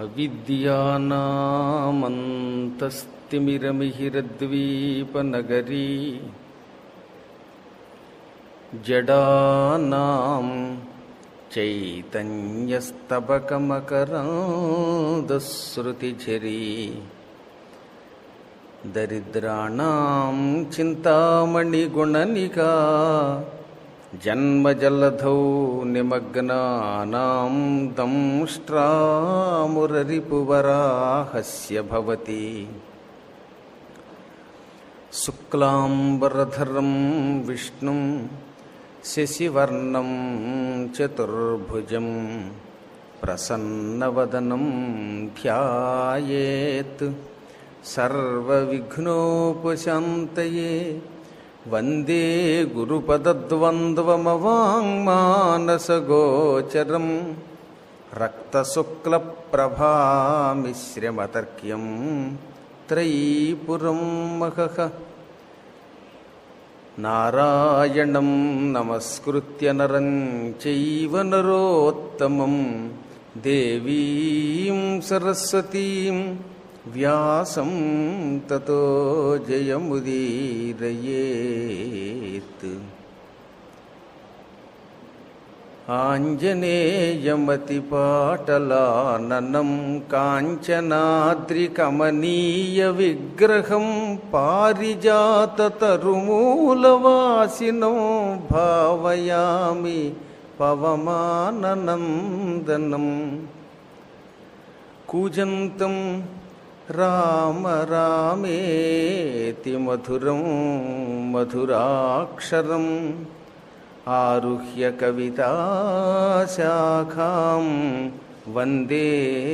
అవిద్యానామంతస్తిమిరమిహిరద్వీపనగరీ జడానాం చైతన్యస్తబకమకరాదశ్రుతిఝరీ దరిద్రాణం చింతామణిగుణనికా జన్మజలధౌ నిమగ్నానాం దంష్ట్రామురరిపువరాహస్య భవతి శుక్లాంబరధరం విష్ణుం శశివర్ణం చతుర్భుజం ప్రసన్నవదనం ధ్యాయేత్ సర్వవిఘ్నోపశాంతయే వందే గురుపదద్వంద్వమవాङ्మానసగోచరం రక్తశుక్లప్రభామిశ్రమతర్క్యం త్రైపురం మహః నారాయణం నమస్కృత్య నరం చైవ నరోత్తమం దేవీం సరస్వతీం వ్యాసం తతో జయముదీరయేత్ ఆంజనేయమతిపాటలాననం కాంచనాద్రికమనీయ విగ్రహం పారిజాతతరుమూలవాసినం భావయామి పవమాననందనం కూజంతం రామ రామేతి మధురం మధురాక్షరం ఆరుహ్య కవితాశాఖాం వందే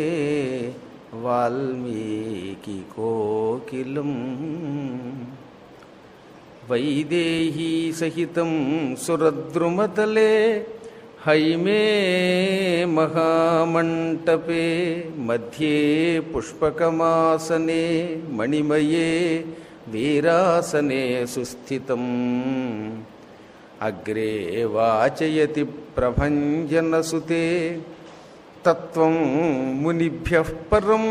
వాల్మీకి కోకిలం వైదేహీ సహితం సురద్రుమతలే హైమే మహామంటపే మధ్యే పుష్పకమాసనే మణిమయే వీరాసనే సుస్థితం అగ్రే వాచయతి ప్రభంజనసుతే తత్వం మునిభ్య పరం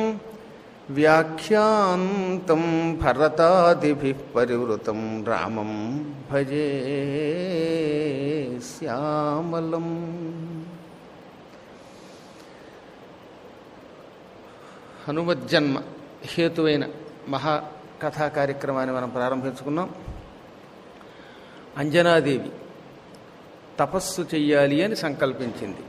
వ్యాఖ్యాంతం భరతాదిభి పరివృతం రామం భజే శ్యామలం హనుమజ్జన్మ హేతువైన మహాకథా కార్యక్రమాన్ని మనం ప్రారంభించుకున్నాం అంజనాదేవి తపస్సు చెయ్యాలి అని సంకల్పించింది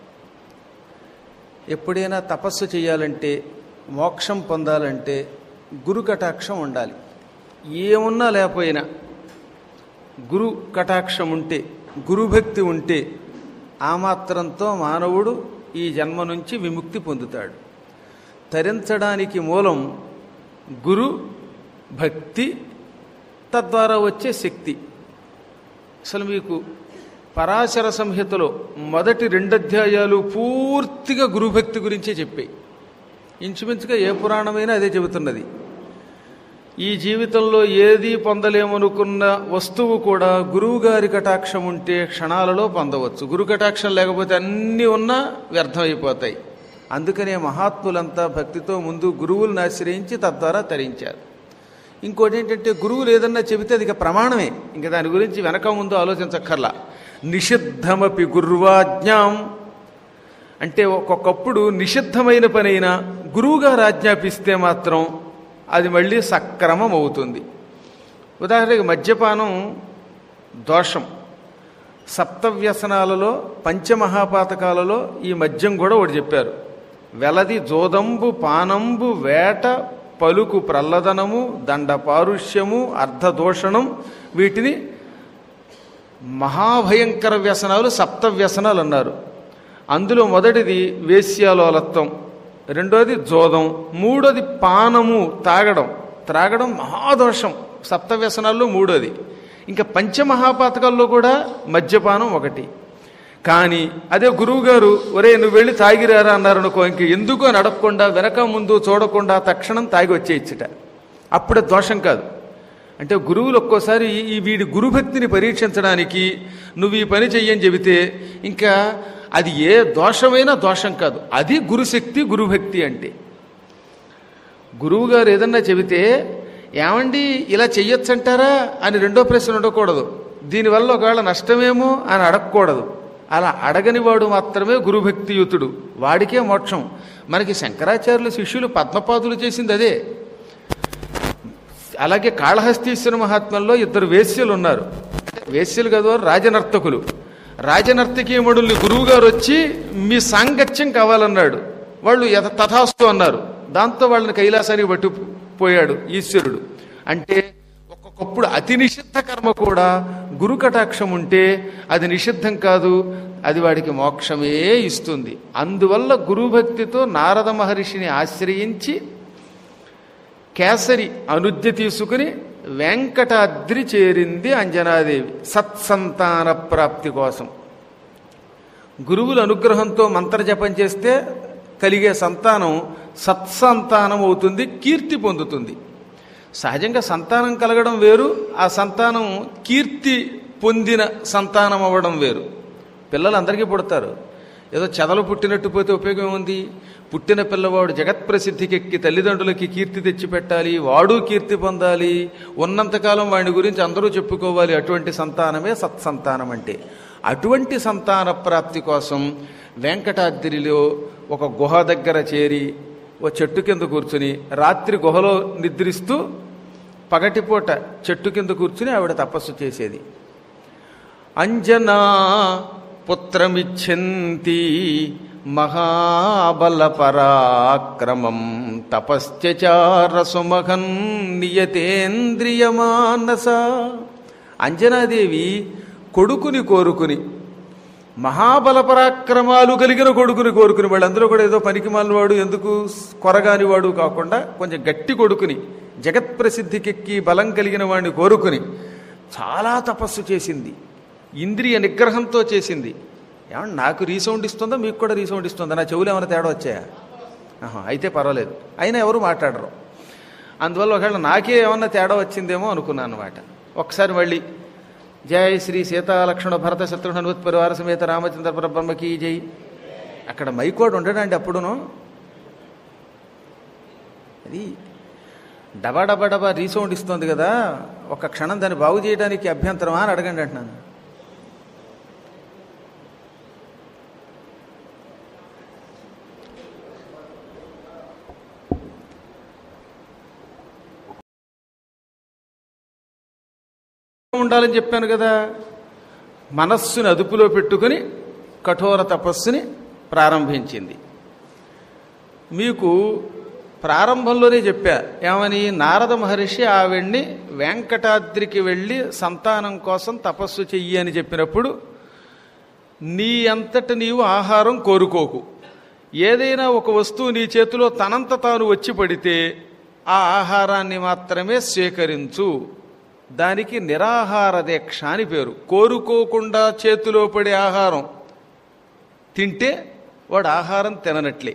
ఎప్పుడైనా తపస్సు చేయాలంటే మోక్షం పొందాలంటే గురు కటాక్షం ఉండాలి ఏమున్నా లేకపోయినా గురు కటాక్షం ఉంటే గురుభక్తి ఉంటే ఆ మాత్రంతో మానవుడు ఈ జన్మ నుంచి విముక్తి పొందుతాడు తరించడానికి మూలం గురు భక్తి తద్వారా వచ్చే శక్తి అసలు మీకు పరాశర సంహితలో మొదటి రెండధ్యాయాలు పూర్తిగా గురుభక్తి గురించే చెప్పాయి ఇంచుమించుగా ఏ పురాణమైనా అదే చెబుతున్నది ఈ జీవితంలో ఏది పొందలేమనుకున్న వస్తువు కూడా గురువుగారి కటాక్షం ఉంటే క్షణాలలో పొందవచ్చు గురు కటాక్షం లేకపోతే అన్నీ ఉన్నా వ్యర్థమైపోతాయి అందుకనే మహాత్ములంతా భక్తితో ముందు గురువులను ఆశ్రయించి తద్వారా తరించారు ఇంకోటి ఏంటంటే గురువులు ఏదన్నా చెబితే అది ఇక ప్రమాణమే ఇంకా దాని గురించి వెనక ముందు ఆలోచించక్కర్లా నిషిద్ధమపి గుర్వాజ్ఞాం అంటే ఒక్కొక్కప్పుడు నిషిద్ధమైన పనైనా గురువుగారు ఆజ్ఞాపిస్తే మాత్రం అది మళ్ళీ సక్రమం అవుతుంది ఉదాహరణకి మద్యపానం దోషం సప్తవ్యసనాలలో పంచమహాపాతకాలలో ఈ మద్యం కూడా ఒకటి చెప్పారు వెలది జోదంబు పానంబు వేట పలుకు ప్రల్లదనము దండ పారుష్యము అర్ధదోషణం వీటిని మహాభయంకర వ్యసనాలు సప్త వ్యసనాలు అన్నారు అందులో మొదటిది వేశ్యాలోలత్వం రెండోది జోదం మూడోది పానము తాగడం త్రాగడం మహాదోషం సప్త వ్యసనాల్లో మూడోది ఇంకా పంచమహాపాతకాల్లో కూడా మద్యపానం ఒకటి కానీ అదే గురువుగారు ఒరే నువ్వు వెళ్ళి తాగిరారా అన్నారు అనుకో ఇంక ఎందుకు అని అడగకుండా వెనక ముందు చూడకుండా తక్షణం తాగి వచ్చేయచ్చుట అప్పుడే దోషం కాదు అంటే గురువులు ఒక్కోసారి ఈ వీడి గురుభక్తిని పరీక్షించడానికి నువ్వు ఈ పని చెయ్యని చెబితే ఇంకా అది ఏ దోషమైనా దోషం కాదు అది గురుశక్తి గురుభక్తి అంటే గురువు గారు ఏదన్నా చెబితే ఏమండి ఇలా చెయ్యొచ్చంటారా అని రెండో ప్రశ్న ఉండకూడదు దీనివల్ల ఒకవేళ నష్టమేమో అని అడగకూడదు అలా అడగని వాడు మాత్రమే గురుభక్తియుతుడు వాడికే మోక్షం మనకి శంకరాచార్యుల శిష్యులు పద్మపాదులు చేసింది అదే అలాగే కాళహస్తీశ్వర మహాత్మ్యంలో ఇద్దరు వేశ్యలు ఉన్నారు వేశ్యలు కదా రాజనర్తకులు రాజనర్తకీమణుల్ని గురువు గారు వచ్చి మీ సాంగత్యం కావాలన్నాడు వాళ్ళు యథ తథాస్తు అన్నారు దాంతో వాళ్ళని కైలాసానికి పట్టుకుపోయాడు ఈశ్వరుడు అంటే ఒక్కొక్కప్పుడు అతి నిషిద్ధ కర్మ కూడా గురు కటాక్షం ఉంటే అది నిషిద్ధం కాదు అది వాడికి మోక్షమే ఇస్తుంది అందువల్ల గురుభక్తితో నారద మహర్షిని ఆశ్రయించి కేసరి అనుజ్ఞ తీసుకుని వెంకటాద్రి చేరింది అంజనాదేవి సత్సంతాన ప్రాప్తి కోసం గురువుల అనుగ్రహంతో మంత్రజపం చేస్తే కలిగే సంతానం సత్సంతానం అవుతుంది కీర్తి పొందుతుంది సహజంగా సంతానం కలగడం వేరు ఆ సంతానం కీర్తి పొందిన సంతానం అవ్వడం వేరు పిల్లలు అందరికీ పుడతారు ఏదో చెదలు పుట్టినట్టు పోతే ఉపయోగం ఏముంది పుట్టిన పిల్లవాడు జగత్ప్రసిద్ధికెక్కి తల్లిదండ్రులకి కీర్తి తెచ్చిపెట్టాలి వాడు కీర్తి పొందాలి ఉన్నంతకాలం వాడి గురించి అందరూ చెప్పుకోవాలి అటువంటి సంతానమే సత్సంతానం అంటే అటువంటి సంతాన ప్రాప్తి కోసం వెంకటాద్రిలో ఒక గుహ దగ్గర చేరి ఓ చెట్టు కింద కూర్చుని రాత్రి గుహలో నిద్రిస్తూ పగటిపూట చెట్టు కింద కూర్చుని ఆవిడ తపస్సు చేసేది అంజనా పుత్రమిచ్చంతి మహాబల పరాక్రమం తపశ్చచార సుమహన్ నియతేంద్రియమానస అంజనాదేవి కొడుకుని కోరుకుని మహాబల పరాక్రమాలు కలిగిన కొడుకుని కోరుకుని వాళ్ళు అందులో కూడా ఏదో పనికి వాడు ఎందుకు కొరగాని వాడు కాకుండా కొంచెం గట్టి కొడుకుని జగత్ప్రసిద్ధికెక్కి బలం కలిగిన వాడిని కోరుకుని చాలా తపస్సు చేసింది ఇంద్రియ నిగ్రహంతో చేసింది ఏమన్నా నాకు రీసౌండ్ ఇస్తుందా మీకు కూడా రీసౌండ్ ఇస్తుందా నా చెవులు ఏమైనా తేడా వచ్చాయా ఆహా, అయితే పర్వాలేదు అయినా ఎవరు మాట్లాడరు అందువల్ల ఒకవేళ నాకే ఏమన్నా తేడా వచ్చిందేమో అనుకున్నాను అనమాట ఒకసారి మళ్ళీ జై శ్రీ సీతాలక్ష్మణ భరత శత్రుఘ్న హనుమత్ పరివార సమేత రామచంద్ర పరబ్రహ్మకి జై అక్కడ మైకోడు ఉండడండి అప్పుడును అది డబా డబా డబా రీసౌండ్ ఇస్తుంది కదా ఒక క్షణం దాన్ని బాగు చేయడానికి అభ్యంతరమా అని అడగండి అంటున్నాను ఉండాలని చెప్పాను కదా మనస్సుని అదుపులో పెట్టుకుని కఠోర తపస్సుని ప్రారంభించింది మీకు ప్రారంభంలోనే చెప్పా ఏమని నారద మహర్షి ఆవిడ్ని వెంకటాద్రికి వెళ్ళి సంతానం కోసం తపస్సు చెయ్యి అని చెప్పినప్పుడు నీ అంతట నీవు ఆహారం కోరుకోకు ఏదైనా ఒక వస్తువు నీ చేతిలో తనంత తాను వచ్చి పడితే ఆ ఆహారాన్ని మాత్రమే స్వీకరించు దానికి నిరాహార దీక్ష అని పేరు కోరుకోకుండా చేతిలో పడే ఆహారం తింటే వాడు ఆహారం తిననట్లే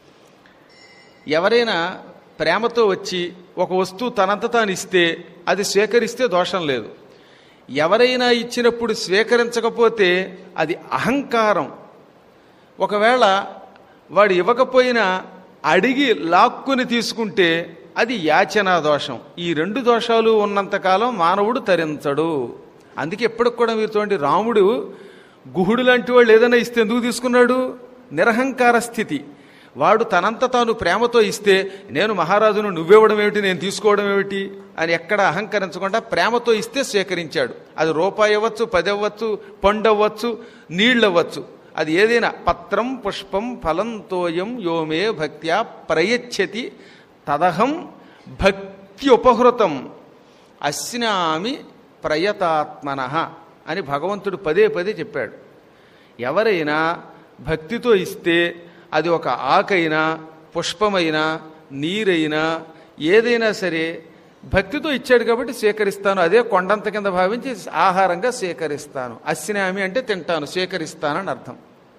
ఎవరైనా ప్రేమతో వచ్చి ఒక వస్తువు తనంత తాను ఇస్తే అది స్వీకరిస్తే దోషం లేదు ఎవరైనా ఇచ్చినప్పుడు స్వీకరించకపోతే అది అహంకారం ఒకవేళ వాడు ఇవ్వకపోయినా అడిగి లాక్కుని తీసుకుంటే అది యాచనా దోషం ఈ రెండు దోషాలు ఉన్నంతకాలం మానవుడు తరించడు అందుకే ఎప్పటికి కూడా మీరు చూడండి రాముడు గుహుడు లాంటి వాళ్ళు ఏదైనా ఇస్తే ఎందుకు తీసుకున్నాడు నిరహంకార స్థితి వాడు తనంత తాను ప్రేమతో ఇస్తే నేను మహారాజును నువ్వివ్వడం ఏమిటి నేను తీసుకోవడం ఏమిటి అని ఎక్కడ అహంకరించకుండా ప్రేమతో ఇస్తే స్వీకరించాడు అది రూపాయి అవ్వచ్చు పది అవ్వచ్చు పండు అవ్వచ్చు నీళ్ళు అవ్వచ్చు అది ఏదైనా పత్రం పుష్పం ఫలం తోయం యోమే భక్త్యా ప్రయచ్చతి తదహం భక్తి ఉపహృతం అస్నామి ప్రయతాత్మన అని భగవంతుడు పదే పదే చెప్పాడు ఎవరైనా భక్తితో ఇస్తే అది ఒక ఆకైనా పుష్పమైనా నీరైనా ఏదైనా సరే భక్తితో ఇచ్చాడు కాబట్టి స్వీకరిస్తాను అదే కొండంత కింద భావించి ఆహారంగా స్వీకరిస్తాను అస్నామి అంటే తింటాను స్వీకరిస్తానని అర్థం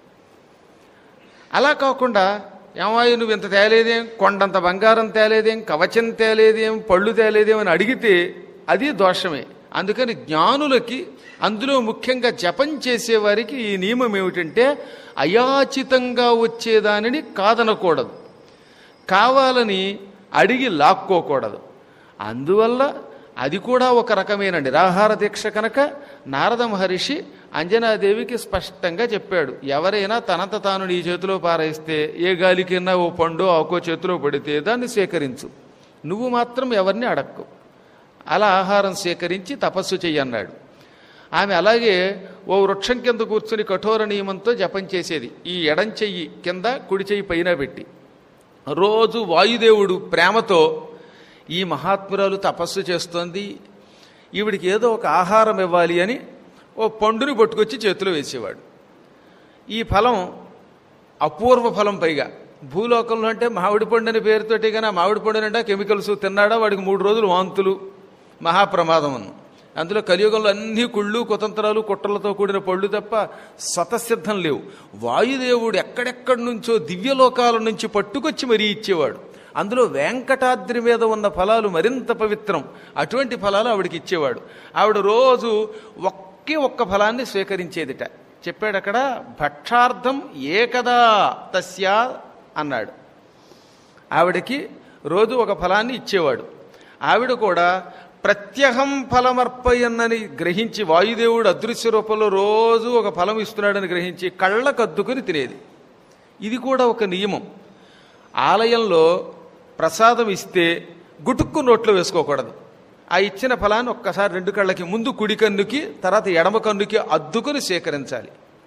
అలా కాకుండా ఏమాయి నువ్వు ఇంత తేలేదేం కొండంత బంగారం తేలేదేం కవచం తేలేదేం పళ్ళు తేలేదేం అని అడిగితే అది దోషమే అందుకని జ్ఞానులకి అందులో ముఖ్యంగా జపం చేసేవారికి ఈ నియమం ఏమిటంటే అయాచితంగా వచ్చేదానిని కాదనకూడదు కావాలని అడిగి లాక్కోకూడదు అందువల్ల అది కూడా ఒక రకమైన నిరాహార దీక్ష కనుక నారద మహర్షి అంజనాదేవికి స్పష్టంగా చెప్పాడు ఎవరైనా తనంత తాను నీ చేతిలో పారేస్తే ఏ గాలికైనా ఓ పండు ఆకో చేతిలో పడితే దాన్ని సేకరించు నువ్వు మాత్రం ఎవరిని అడక్కు అలా ఆహారం సేకరించి తపస్సు చెయ్యన్నాడు ఆమె అలాగే ఓ వృక్షం కింద కూర్చుని కఠోర నియమంతో జపం చేసేది ఈ ఎడం చెయ్యి కింద కుడి చెయ్యి పైన పెట్టి రోజు వాయుదేవుడు ప్రేమతో ఈ మహాత్మురాలు తపస్సు చేస్తోంది ఈవిడికి ఏదో ఒక ఆహారం ఇవ్వాలి అని ఓ పండుని పట్టుకొచ్చి చేతిలో వేసేవాడు ఈ ఫలం అపూర్వ ఫలం పైగా భూలోకంలో అంటే మామిడి పండు అనే పేరుతోటి కానీ ఆ మామిడి పండు అంటే కెమికల్స్ తిన్నాడా వాడికి మూడు రోజులు వాంతులు మహాప్రమాదం అన్ను అందులో కలియుగంలో అన్ని కుళ్ళు కుతంత్రాలు కుట్రలతో కూడిన పళ్ళు తప్ప స్వతసిద్ధం లేవు వాయుదేవుడు ఎక్కడెక్కడి నుంచో దివ్యలోకాల నుంచి పట్టుకొచ్చి మరీ ఇచ్చేవాడు అందులో వెంకటాద్రి మీద ఉన్న ఫలాలు మరింత పవిత్రం అటువంటి ఫలాలు ఆవిడకి ఇచ్చేవాడు ఆవిడ రోజు ఒకే ఒక్క ఫలాన్ని స్వీకరించేదిట చెప్పాడు అక్కడ భక్షార్థం ఏకదా తస్యా అన్నాడు ఆవిడకి రోజు ఒక ఫలాన్ని ఇచ్చేవాడు ఆవిడ కూడా ప్రత్యహం ఫలమర్పయన్నని గ్రహించి వాయుదేవుడు అదృశ్య రూపంలో రోజు ఒక ఫలం ఇస్తున్నాడని గ్రహించి కళ్ళకద్దుకుని తినేది ఇది కూడా ఒక నియమం ఆలయంలో ప్రసాదం ఇస్తే గుటుక్కు నోట్లో వేసుకోకూడదు ఆ ఇచ్చిన ఫలాన్ని ఒక్కసారి రెండు కళ్ళకి ముందు కుడి కన్నుకి తర్వాత ఎడమ కన్నుకి అద్దుకుని సేకరించాలి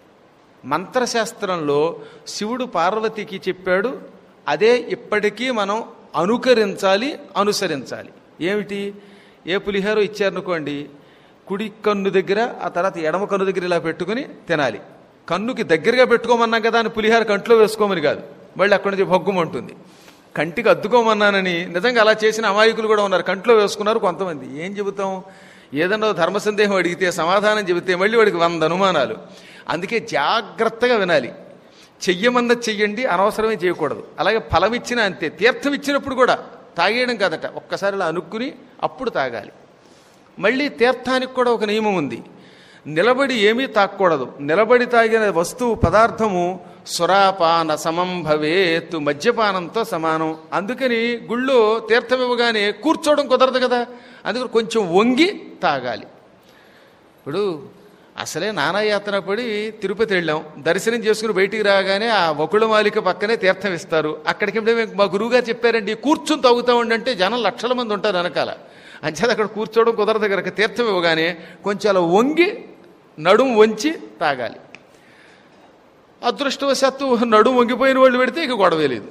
మంత్రశాస్త్రంలో శివుడు పార్వతికి చెప్పాడు అదే ఇప్పటికీ మనం అనుకరించాలి అనుసరించాలి ఏమిటి ఏ పులిహోర ఇచ్చారనుకోండి కుడి కన్ను దగ్గర ఆ తర్వాత ఎడమ కన్ను దగ్గర ఇలా పెట్టుకుని తినాలి కన్నుకి దగ్గరగా పెట్టుకోమన్నాం కదా అని పులిహోర కంట్లో వేసుకోమని కాదు మళ్ళీ అక్కడి నుంచి భగ్గుమంటుంది కంటికి అద్దుకోమన్నానని నిజంగా అలా చేసిన అమాయకులు కూడా ఉన్నారు కంట్లో వేసుకున్నారు కొంతమంది ఏం చెబుతాం ఏదన్నా ధర్మ సందేహం అడిగితే సమాధానం చెబితే మళ్ళీ వాడికి వంద అనుమానాలు అందుకే జాగ్రత్తగా వినాలి చెయ్యమన్నది చెయ్యండి అనవసరమే చేయకూడదు అలాగే ఫలం ఇచ్చినా అంతే తీర్థం ఇచ్చినప్పుడు కూడా తాగేయడం కాదట ఒక్కసారి ఇలా అనుకుని అప్పుడు తాగాలి మళ్ళీ తీర్థానికి కూడా ఒక నియమం ఉంది నిలబడి ఏమీ తాగకూడదు నిలబడి తాగిన వస్తువు పదార్థము సురాపాన సమం భవేత్ మద్యపానంతో సమానం అందుకని గుళ్ళో తీర్థం ఇవ్వగానే కూర్చోవడం కుదరదు కదా అందుకని కొంచెం వంగి తాగాలి ఇప్పుడు అసలే నానాయాతన పడి తిరుపతి వెళ్ళాం దర్శనం చేసుకుని బయటికి రాగానే ఆ వకుళమాలిక పక్కనే తీర్థం ఇస్తారు అక్కడికి వెళ్తే మా గురువుగారు చెప్పారండి కూర్చుని తాగుతామండి అంటే జనం లక్షల మంది ఉంటారు వెనకాల అంచేది అక్కడ కూర్చోవడం కుదరదు కనుక తీర్థం ఇవ్వగానే కొంచెం అలా వంగి నడుము వంచి తాగాలి అదృష్టవశాత్తు నడుము వంగిపోయిన వాళ్ళు పెడితే ఇక గొడవే లేదు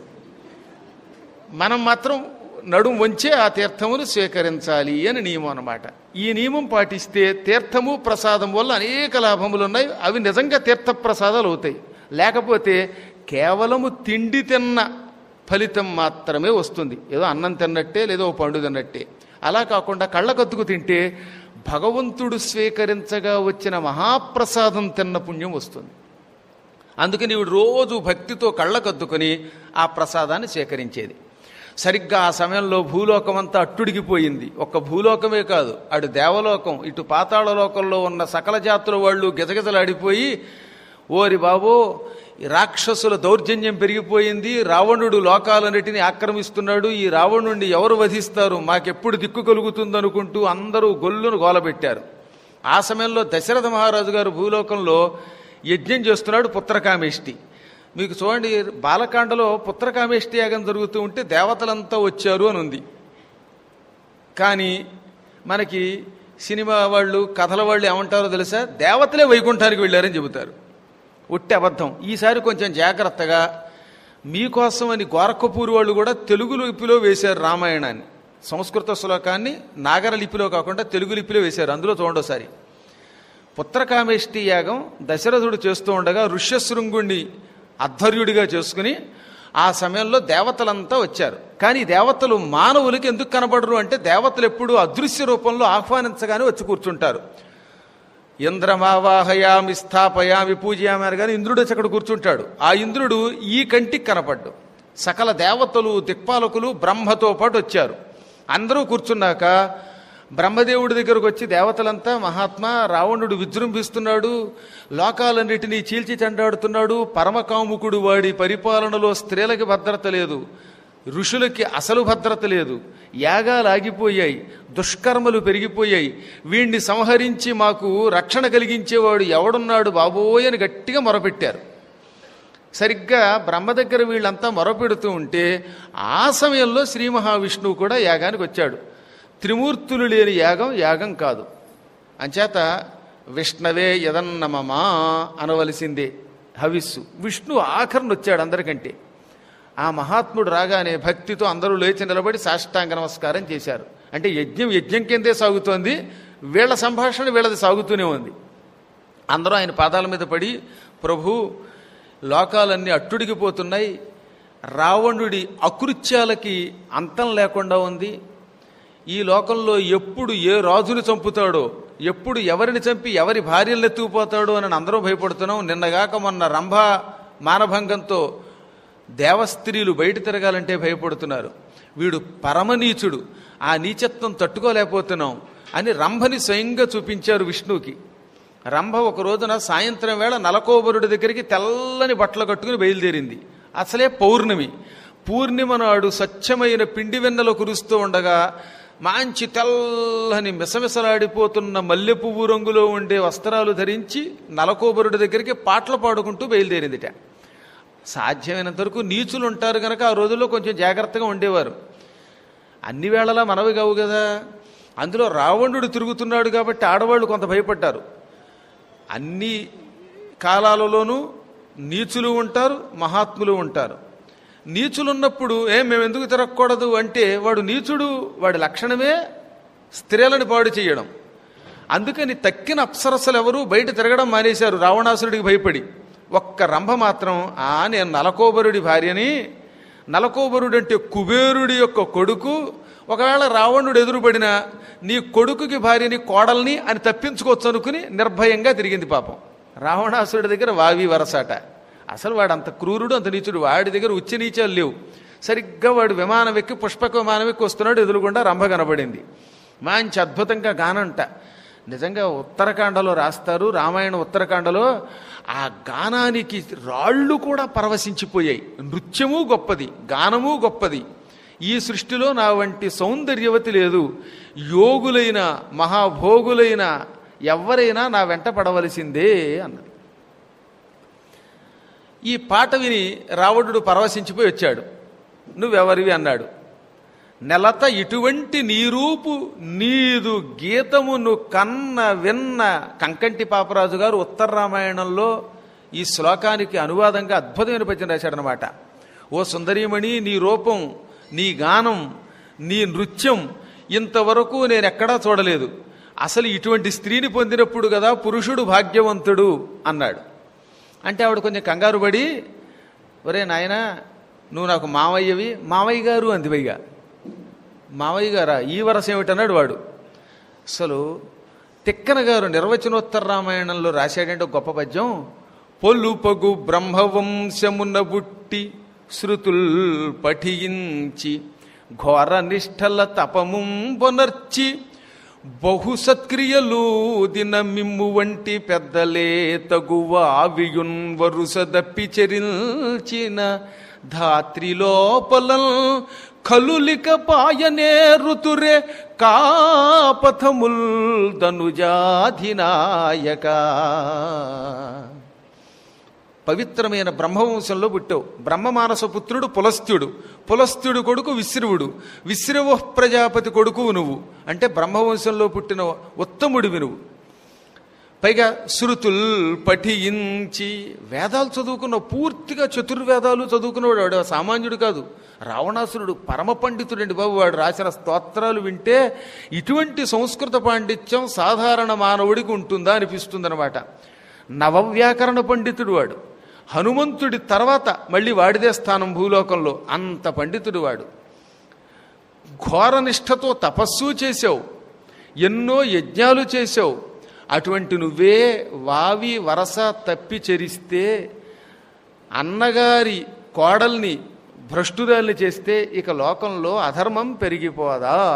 మనం మాత్రం నడుం వంచే ఆ తీర్థమును స్వీకరించాలి అని నియమం అన్నమాట ఈ నియమం పాటిస్తే తీర్థము ప్రసాదం వల్ల అనేక లాభములు ఉన్నాయి అవి నిజంగా తీర్థ ప్రసాదాలు అవుతాయి లేకపోతే కేవలము తిండి తిన్న ఫలితం మాత్రమే వస్తుంది ఏదో అన్నం తిన్నట్టే లేదో ఓ పండు తిన్నట్టే అలా కాకుండా కళ్ళకత్తుకు తింటే భగవంతుడు స్వీకరించగా వచ్చిన మహాప్రసాదం తిన్న పుణ్యం వస్తుంది అందుకని ఈవిడ రోజు భక్తితో కళ్ళకద్దుకొని ఆ ప్రసాదాన్ని సేకరించేది సరిగ్గా ఆ సమయంలో భూలోకం అంతా అట్టుడిగిపోయింది ఒక్క భూలోకమే కాదు అటు దేవలోకం ఇటు పాతాళ లోకంలో ఉన్న సకల జాతుల వాళ్ళు గిజగిజలాడిపోయి ఓరి బాబో ఈ రాక్షసుల దౌర్జన్యం పెరిగిపోయింది రావణుడు లోకాలన్నిటిని ఆక్రమిస్తున్నాడు ఈ రావణుడిని ఎవరు వధిస్తారు మాకెప్పుడు దిక్కు కలుగుతుందనుకుంటూ అందరూ గొల్లును గోలబెట్టారు ఆ సమయంలో దశరథ మహారాజు గారు భూలోకంలో యజ్ఞం చేస్తున్నాడు పుత్రకామేష్టి మీకు చూడండి బాలకాండలో పుత్రకామేష్టి యాగం జరుగుతూ ఉంటే దేవతలంతా వచ్చారు అని ఉంది కానీ మనకి సినిమా వాళ్ళు కథల వాళ్ళు ఏమంటారో తెలుసా దేవతలే వైకుంఠానికి వెళ్ళారని చెబుతారు ఒట్టి అబద్ధం ఈసారి కొంచెం జాగ్రత్తగా మీకోసం అని గోరఖపూర్ వాళ్ళు కూడా తెలుగు లిపిలో వేశారు రామాయణాన్ని సంస్కృత శ్లోకాన్ని నాగర లిపిలో కాకుండా తెలుగు లిపిలో వేశారు అందులో చూడండి ఒకసారి పుత్రకామేష్టి యాగం దశరథుడు చేస్తూ ఉండగా ఋష్యశృంగుణ్ణి అధ్వర్యుడిగా చేసుకుని ఆ సమయంలో దేవతలంతా వచ్చారు కానీ ఈ దేవతలు మానవులకి ఎందుకు కనబడరు అంటే దేవతలు ఎప్పుడూ అదృశ్య రూపంలో ఆహ్వానించగానే వచ్చి కూర్చుంటారు ఇంద్రమావాహయామి స్థాపయామి పూజయామి అని కానీ ఇంద్రుడు వచ్చి అక్కడ కూర్చుంటాడు ఆ ఇంద్రుడు ఈ కంటికి కనపడ్డు సకల దేవతలు దిక్పాలకులు బ్రహ్మతో పాటు వచ్చారు అందరూ కూర్చున్నాక బ్రహ్మదేవుడి దగ్గరకు వచ్చి దేవతలంతా మహాత్మా రావణుడు విజృంభిస్తున్నాడు లోకాలన్నిటినీ చీల్చి చెండాడుతున్నాడు పరమకాముకుడు వాడి పరిపాలనలో స్త్రీలకి భద్రత లేదు ఋషులకి అసలు భద్రత లేదు యాగాలు ఆగిపోయాయి దుష్కర్మలు పెరిగిపోయాయి వీణ్ణి సంహరించి మాకు రక్షణ కలిగించేవాడు ఎవడున్నాడు బాబోయ్ అని గట్టిగా మొరపెట్టారు సరిగ్గా బ్రహ్మ దగ్గర వీళ్ళంతా మొరపెడుతూ ఉంటే ఆ సమయంలో శ్రీ మహావిష్ణువు కూడా యాగానికి వచ్చాడు త్రిమూర్తులు లేని యాగం యాగం కాదు అంచేత విష్ణవే యదన్నమమా అనవలసిందే హవిస్సు విష్ణు ఆఖరణ వచ్చాడు అందరికంటే ఆ మహాత్ముడు రాగానే భక్తితో అందరూ లేచి నిలబడి సాష్టాంగ నమస్కారం చేశారు అంటే యజ్ఞం యజ్ఞం కిందే సాగుతోంది వీళ్ళ సంభాషణ వీళ్ళది సాగుతూనే ఉంది అందరూ ఆయన పాదాల మీద పడి ప్రభు లోకాలన్నీ అట్టుడిగిపోతున్నాయి రావణుడి అకృత్యాలకి అంతం లేకుండా ఉంది ఈ లోకంలో ఎప్పుడు ఏ రాజుని చంపుతాడో ఎప్పుడు ఎవరిని చంపి ఎవరి భార్యలను ఎత్తుకుపోతాడో అని అందరూ భయపడుతున్నాం నిన్నగాక మొన్న రంభ మానభంగంతో దేవస్త్రీలు బయట తిరగాలంటే భయపడుతున్నారు వీడు పరమనీచుడు ఆ నీచత్వం తట్టుకోలేకపోతున్నాం అని రంభని స్వయంగా చూపించారు విష్ణువుకి రంభ ఒక రోజున సాయంత్రం వేళ నలకోబరుడి దగ్గరికి తెల్లని బట్టలు కట్టుకుని బయలుదేరింది అసలే పౌర్ణమి పూర్ణిమ నాడు స్వచ్ఛమైన పిండి వెన్నెల కురుస్తూ ఉండగా మంచి తెల్లని మిసమిసలాడిపోతున్న మల్లె పువ్వు రంగులో ఉండే వస్త్రాలు ధరించి నలకోబరుడి దగ్గరికి పాటలు పాడుకుంటూ బయలుదేరిందిట సాధ్యమైనంత వరకు నీచులు ఉంటారు కనుక ఆ రోజుల్లో కొంచెం జాగ్రత్తగా ఉండేవారు అన్ని వేళలా మనవి కావు కదా అందులో రావణుడు తిరుగుతున్నాడు కాబట్టి ఆడవాళ్ళు కొంత భయపడ్డారు అన్ని కాలాలలోనూ నీచులు ఉంటారు మహాత్ములు ఉంటారు నీచులున్నప్పుడు ఏ మేము ఎందుకు తిరగకూడదు అంటే వాడు నీచుడు వాడి లక్షణమే స్త్రీలను పాడు చేయడం అందుకని తక్కిన అప్సరసలు ఎవరు బయట తిరగడం మానేశారు రావణాసురుడికి భయపడి ఒక్క రంభ మాత్రం ఆ నేను నలకోబరుడి భార్యని నలకోబరుడు అంటే కుబేరుడి యొక్క కొడుకు ఒకవేళ రావణుడు ఎదురుపడినా నీ కొడుకుకి భార్యని కోడల్ని అని తప్పించుకోవచ్చు అనుకుని నిర్భయంగా తిరిగింది పాపం రావణాసురుడి దగ్గర వావి వరసాట అసలు వాడు అంత క్రూరుడు అంత నీచుడు వాడి దగ్గర ఉచ్చ నీచాలు లేవు సరిగ్గా వాడు విమానం ఎక్కి పుష్పక విమానం ఎక్కి వస్తున్నాడు ఎదురుగుండా రంభ కనబడింది మంచి అద్భుతంగా గానంట నిజంగా ఉత్తరాఖండలో రాస్తారు రామాయణ ఉత్తరాఖండలో ఆ గానానికి రాళ్ళు కూడా పరవశించిపోయాయి నృత్యము గొప్పది గానము గొప్పది ఈ సృష్టిలో నా వంటి సౌందర్యవతి లేదు యోగులైన మహాభోగులైన ఎవరైనా నా వెంట పడవలసిందే అన్నది ఈ పాట విని రావణుడు పరవశించిపోయి వచ్చాడు నువ్వెవరివి అన్నాడు నెలత ఇటువంటి నీరూపు నీదు గీతమును కన్న విన్న కంకంటి పాపరాజు గారు ఉత్తర రామాయణంలో ఈ శ్లోకానికి అనువాదంగా అద్భుతమైన పద్యం రాశాడనమాట ఓ సుందరీమణి నీ రూపం నీ గానం నీ నృత్యం ఇంతవరకు నేను ఎక్కడా చూడలేదు అసలు ఇటువంటి స్త్రీని పొందినప్పుడు కదా పురుషుడు భాగ్యవంతుడు అన్నాడు అంటే ఆవిడ కొంచెం కంగారు పడి ఒరే నాయనా నువ్వు నాకు మావయ్యవి మావయ్య గారు అంది పైగా మావయ్య గారా ఈ వరస ఏమిటన్నాడు వాడు అసలు తిక్కన గారు నిర్వచనోత్తర రామాయణంలో రాశాడంటే ఒక గొప్ప పద్యం పొల్లుపగు బ్రహ్మవంశమున బుట్టి శృతుల్ పఠించి ఘోర నిష్ఠల తపముం పొనర్చి బహు సత్క్రియలు దిన మిమ్ము వంటి పెద్దలే తగువ ఆవియున్ వరుస దప్పి చెరిల్చిన ధాత్రి లోపలల్ కలులిక పాయనే ఋతురే కాపథముల్ ధనుజాధినాయక పవిత్రమైన బ్రహ్మవంశంలో పుట్టావు బ్రహ్మమానస పుత్రుడు పులస్త్యుడు పులస్త్యుడు కొడుకు విశ్రవుడు విశ్రవ ప్రజాపతి కొడుకు నువ్వు అంటే బ్రహ్మవంశంలో పుట్టిన ఉత్తముడివి నువ్వు పైగా శృతుల్ పఠించి వేదాలు చదువుకున్న పూర్తిగా చతుర్వేదాలు చదువుకున్నవాడు వాడు సామాన్యుడు కాదు రావణాసురుడు పరమ పండితుడండి బాబు వాడు రాసిన స్తోత్రాలు వింటే ఇటువంటి సంస్కృత పాండిత్యం సాధారణ మానవుడికి ఉంటుందా అనిపిస్తుందన్నమాట నవవ్యాకరణ పండితుడు వాడు హనుమంతుడి తర్వాత మళ్ళీ వాడిదే స్థానం భూలోకంలో అంత పండితుడు వాడు ఘోర నిష్ఠతో తపస్సు చేసావు ఎన్నో యజ్ఞాలు చేసావు అటువంటి నువ్వే వావి వరస తప్పి చెరిస్తే అన్నగారి కోడల్ని భ్రష్టురాల్ని చేస్తే ఇక లోకంలో అధర్మం పెరిగిపోదా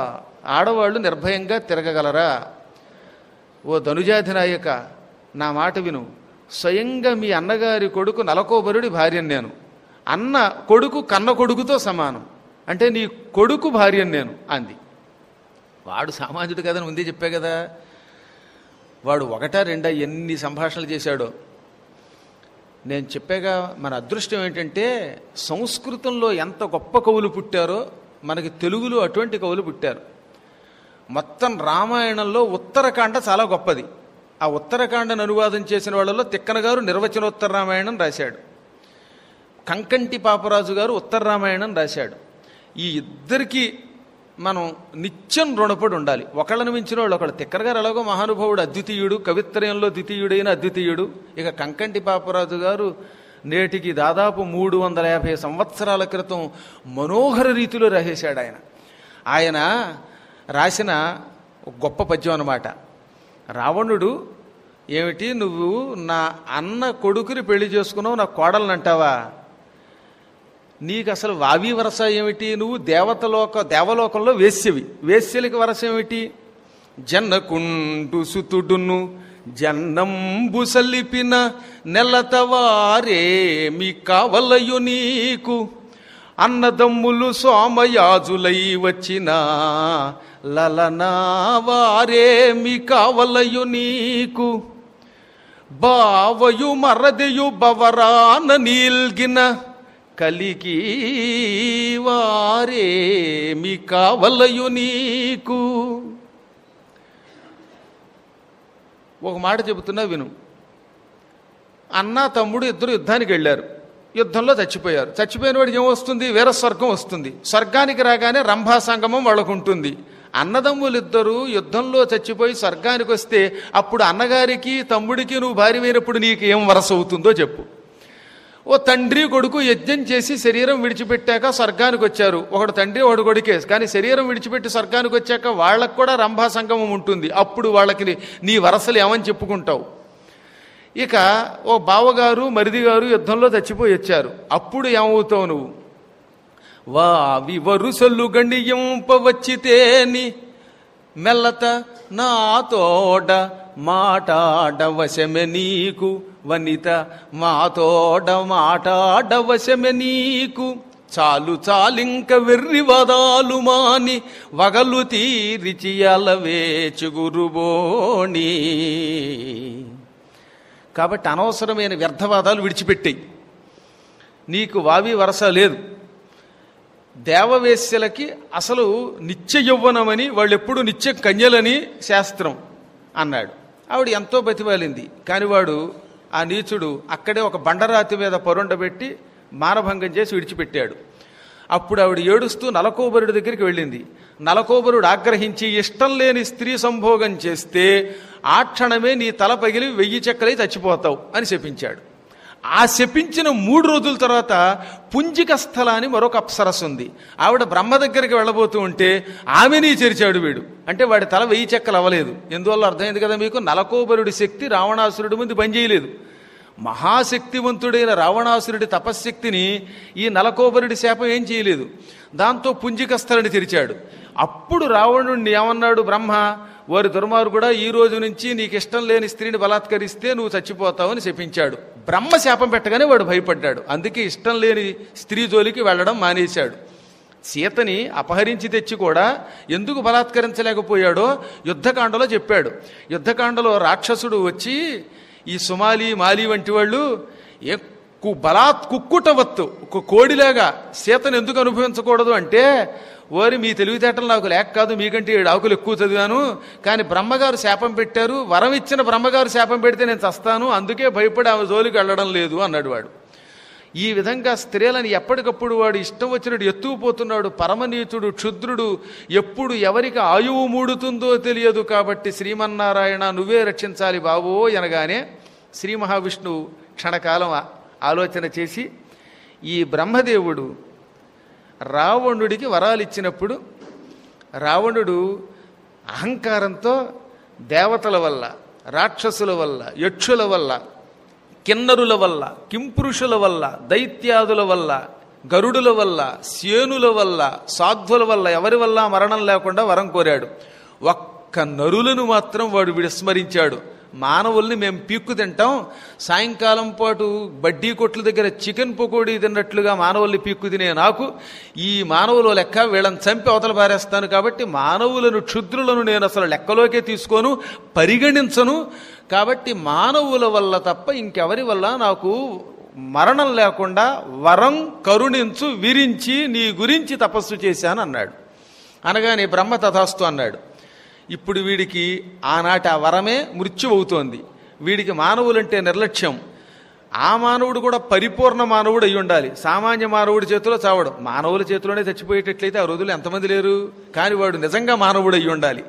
ఆడవాళ్ళు నిర్భయంగా తిరగగలరా ఓ ధనుజాధినాయక నా మాట విను స్వయంగా మీ అన్నగారి కొడుకు నలకోబరుడి భార్యను నేను అన్న కొడుకు కన్న కొడుకుతో సమానం అంటే నీ కొడుకు భార్యను నేను అంది వాడు సామాన్యుడు కదని ముందే చెప్పా కదా వాడు ఒకటా రెండా ఎన్ని సంభాషణలు చేశాడో నేను చెప్పాగా మన అదృష్టం ఏంటంటే సంస్కృతంలో ఎంత గొప్ప కవులు పుట్టారో మనకి తెలుగులో అటువంటి కవులు పుట్టారు మొత్తం రామాయణంలో ఉత్తరకాండ చాలా గొప్పది ఆ ఉత్తరకాండను అనువాదం చేసిన వాళ్ళలో తిక్కన గారు నిర్వచనోత్తర రామాయణం రాశాడు కంకంటి పాపరాజు గారు ఉత్తర రామాయణం రాశాడు ఈ ఇద్దరికి మనం నిత్యం రుణపడి ఉండాలి ఒకళ్ళని మించిన వాళ్ళు ఒకళ్ళు తిక్కన గారు ఎలాగో మహానుభావుడు అద్వితీయుడు కవిత్రయంలో ద్వితీయుడైన అద్వితీయుడు ఇక కంకంటి పాపరాజు గారు నేటికి దాదాపు మూడు వందల యాభై సంవత్సరాల క్రితం మనోహర రీతిలో రాసేశాడు ఆయన ఆయన రాసిన ఒక గొప్ప పద్యం అన్నమాట రావణుడు ఏమిటి నువ్వు నా అన్న కొడుకుని పెళ్లి చేసుకున్నావు నా కోడలను అంటావా నీకు అసలు వావి వరస ఏమిటి నువ్వు దేవతలోక దేవలోకంలో వేశ్యవి వేశ్యలకి వరస ఏమిటి జన్నకుండు సుతుడును జన్నంబు సల్లిపిన నెలతవారేమి కావలయు నీకు అన్నదమ్ములు సోమయాజులై వచ్చిన లలనా వారేమి కావలయు నీకు బావయు మరదయు బవరాన నీల్గిన కలికి వారేమి కావలయు నీకు ఒక మాట చెబుతున్నా విను అన్న తమ్ముడు ఇద్దరు యుద్ధానికి వెళ్ళారు యుద్ధంలో చచ్చిపోయారు చచ్చిపోయిన వాడికి ఏమొస్తుంది వేరే స్వర్గం వస్తుంది స్వర్గానికి రాగానే రంభా సంగమం వాళ్ళకు ఉంటుంది అన్నదమ్ములిద్దరూ యుద్ధంలో చచ్చిపోయి స్వర్గానికి వస్తే అప్పుడు అన్నగారికి తమ్ముడికి నువ్వు భార్య అయినప్పుడు నీకు ఏం వరస అవుతుందో చెప్పు ఓ తండ్రి కొడుకు యజ్ఞం చేసి శరీరం విడిచిపెట్టాక స్వర్గానికి వచ్చారు ఒకడు తండ్రి ఒకడు కొడుకే కానీ శరీరం విడిచిపెట్టి స్వర్గానికి వచ్చాక వాళ్ళకు కూడా రంభా సంగమం ఉంటుంది అప్పుడు వాళ్ళకి నీ- నీ వరసలు ఏమని చెప్పుకుంటావు ఇక ఓ బావగారు మరిది గారు యుద్ధంలో చచ్చిపోయి వచ్చారు అప్పుడు ఏమవుతావు నువ్వు వా వివరుసలు గణియంపవచ్చితేని మెల్లత నా తోడ మాటాడవశమె నీకు వనిత మా తోడ మాటాడవశమె నీకు చాలు చాలింక వెర్రి వదాలు మాని వగలు తీరిచి అలవేచుగురుబోణి కాబట్టి అనవసరమైన వ్యర్థవాదాలు విడిచిపెట్టాయి నీకు వావి వరస లేదు దేవవేశ్యలకి అసలు నిత్య యౌవనమని వాళ్ళు ఎప్పుడు నిత్య కన్యలని శాస్త్రం అన్నాడు ఆవిడ ఎంతో బతిమాలింది కానీ వాడు ఆ నీచుడు అక్కడే ఒక బండరాతి మీద పరుండబెట్టి మానభంగం చేసి విడిచిపెట్టాడు అప్పుడు ఆవిడ ఏడుస్తూ నలకోబరుడి దగ్గరికి వెళ్ళింది నలకోబరుడు ఆగ్రహించి ఇష్టం లేని స్త్రీ సంభోగం చేస్తే ఆ క్షణమే నీ తల పగిలి వెయ్యి చెక్కలై చచ్చిపోతావు అని శపించాడు ఆ శపించిన మూడు రోజుల తర్వాత పుంజిక స్థల అని మరొక అప్సరస్సు ఉంది ఆవిడ బ్రహ్మ దగ్గరికి వెళ్ళబోతూ ఉంటే ఆమెని చేర్చాడు వీడు అంటే వాడి తల వెయ్యి చెక్కలు అవ్వలేదు ఎందువల్ల అర్థమైంది కదా మీకు నలకోబరుడి శక్తి రావణాసురుడి ముందు పనిచేయలేదు మహాశక్తివంతుడైన రావణాసురుడి తపశ్శక్తిని ఈ నలకోబరుడి శాపం ఏం చేయలేదు దాంతో పుంజికస్థలని తెరిచాడు అప్పుడు రావణుడిని ఏమన్నాడు బ్రహ్మ వారి దుర్మారు కూడా ఈ రోజు నుంచి నీకు ఇష్టం లేని స్త్రీని బలాత్కరిస్తే నువ్వు చచ్చిపోతావని శపించాడు బ్రహ్మ శాపం పెట్టగానే వాడు భయపడ్డాడు అందుకే ఇష్టం లేని స్త్రీ జోలికి వెళ్ళడం మానేశాడు సీతని అపహరించి తెచ్చి కూడా ఎందుకు బలాత్కరించలేకపోయాడో యుద్ధకాండలో చెప్పాడు యుద్ధకాండలో రాక్షసుడు వచ్చి ఈ సుమాలి మాలి వంటి వాళ్ళు ఎక్కువ బలాత్ కుక్కుటవత్తు ఒక కోడిలాగా సీతను ఎందుకు అనుభవించకూడదు అంటే ఓరి మీ తెలివితేటలు నాకు లేక కాదు మీకంటే ఏడు ఆకులు ఎక్కువ చదివాను కానీ బ్రహ్మగారు శాపం పెట్టారు వరం ఇచ్చిన బ్రహ్మగారు శాపం పెడితే నేను చస్తాను అందుకే భయపడి ఆమె జోలికి వెళ్ళడం లేదు అన్నాడు వాడు ఈ విధంగా స్త్రీలను ఎప్పటికప్పుడు వాడు ఇష్టం వచ్చినట్టు ఎత్తుకుపోతున్నాడు పరమనీతుడు క్షుద్రుడు ఎప్పుడు ఎవరికి ఆయువు మూడుతుందో తెలియదు కాబట్టి శ్రీమన్నారాయణ నువ్వే రక్షించాలి బాబో అనగానే శ్రీ మహావిష్ణువు క్షణకాలం ఆ- ఆలోచన చేసి ఈ బ్రహ్మదేవుడు రావణుడికి వరాలు ఇచ్చినప్పుడు రావణుడు అహంకారంతో దేవతల వల్ల రాక్షసుల వల్ల యక్షుల వల్ల కిన్నరుల వల్ల కింపురుషుల వల్ల దైత్యాదుల వల్ల గరుడుల వల్ల సేనుల వల్ల సాధ్వుల వల్ల ఎవరి వల్ల మరణం లేకుండా వరం కోరాడు ఒక్క నరులను మాత్రం వాడు విస్మరించాడు మానవుల్ని మేము పీక్కు తింటాం సాయంకాలం పాటు బడ్డీ కొట్ల దగ్గర చికెన్ పకోడీ తిన్నట్లుగా మానవుల్ని పీక్కు తినే నాకు ఈ మానవుల లెక్క వీళ్ళని చంపి అవతల పారేస్తాను కాబట్టి మానవులను క్షుద్రులను నేను అసలు లెక్కలోకే తీసుకోను పరిగణించను కాబట్టి మానవుల వల్ల తప్ప ఇంకెవరి వల్ల నాకు మరణం లేకుండా వరం కరుణించు విరించి నీ గురించి తపస్సు చేశాను అన్నాడు అనగానే బ్రహ్మ తథాస్తు అన్నాడు ఇప్పుడు వీడికి ఆనాటి ఆ వరమే మృత్యు అవుతోంది వీడికి మానవులంటే నిర్లక్ష్యం ఆ మానవుడు కూడా పరిపూర్ణ మానవుడు అయి ఉండాలి సామాన్య మానవుడి చేతిలో చావడం మానవుల చేతిలోనే చచ్చిపోయేటట్లయితే ఆ రోజులు ఎంతమంది లేరు కానీ వాడు నిజంగా మానవుడు అయి ఉండాలి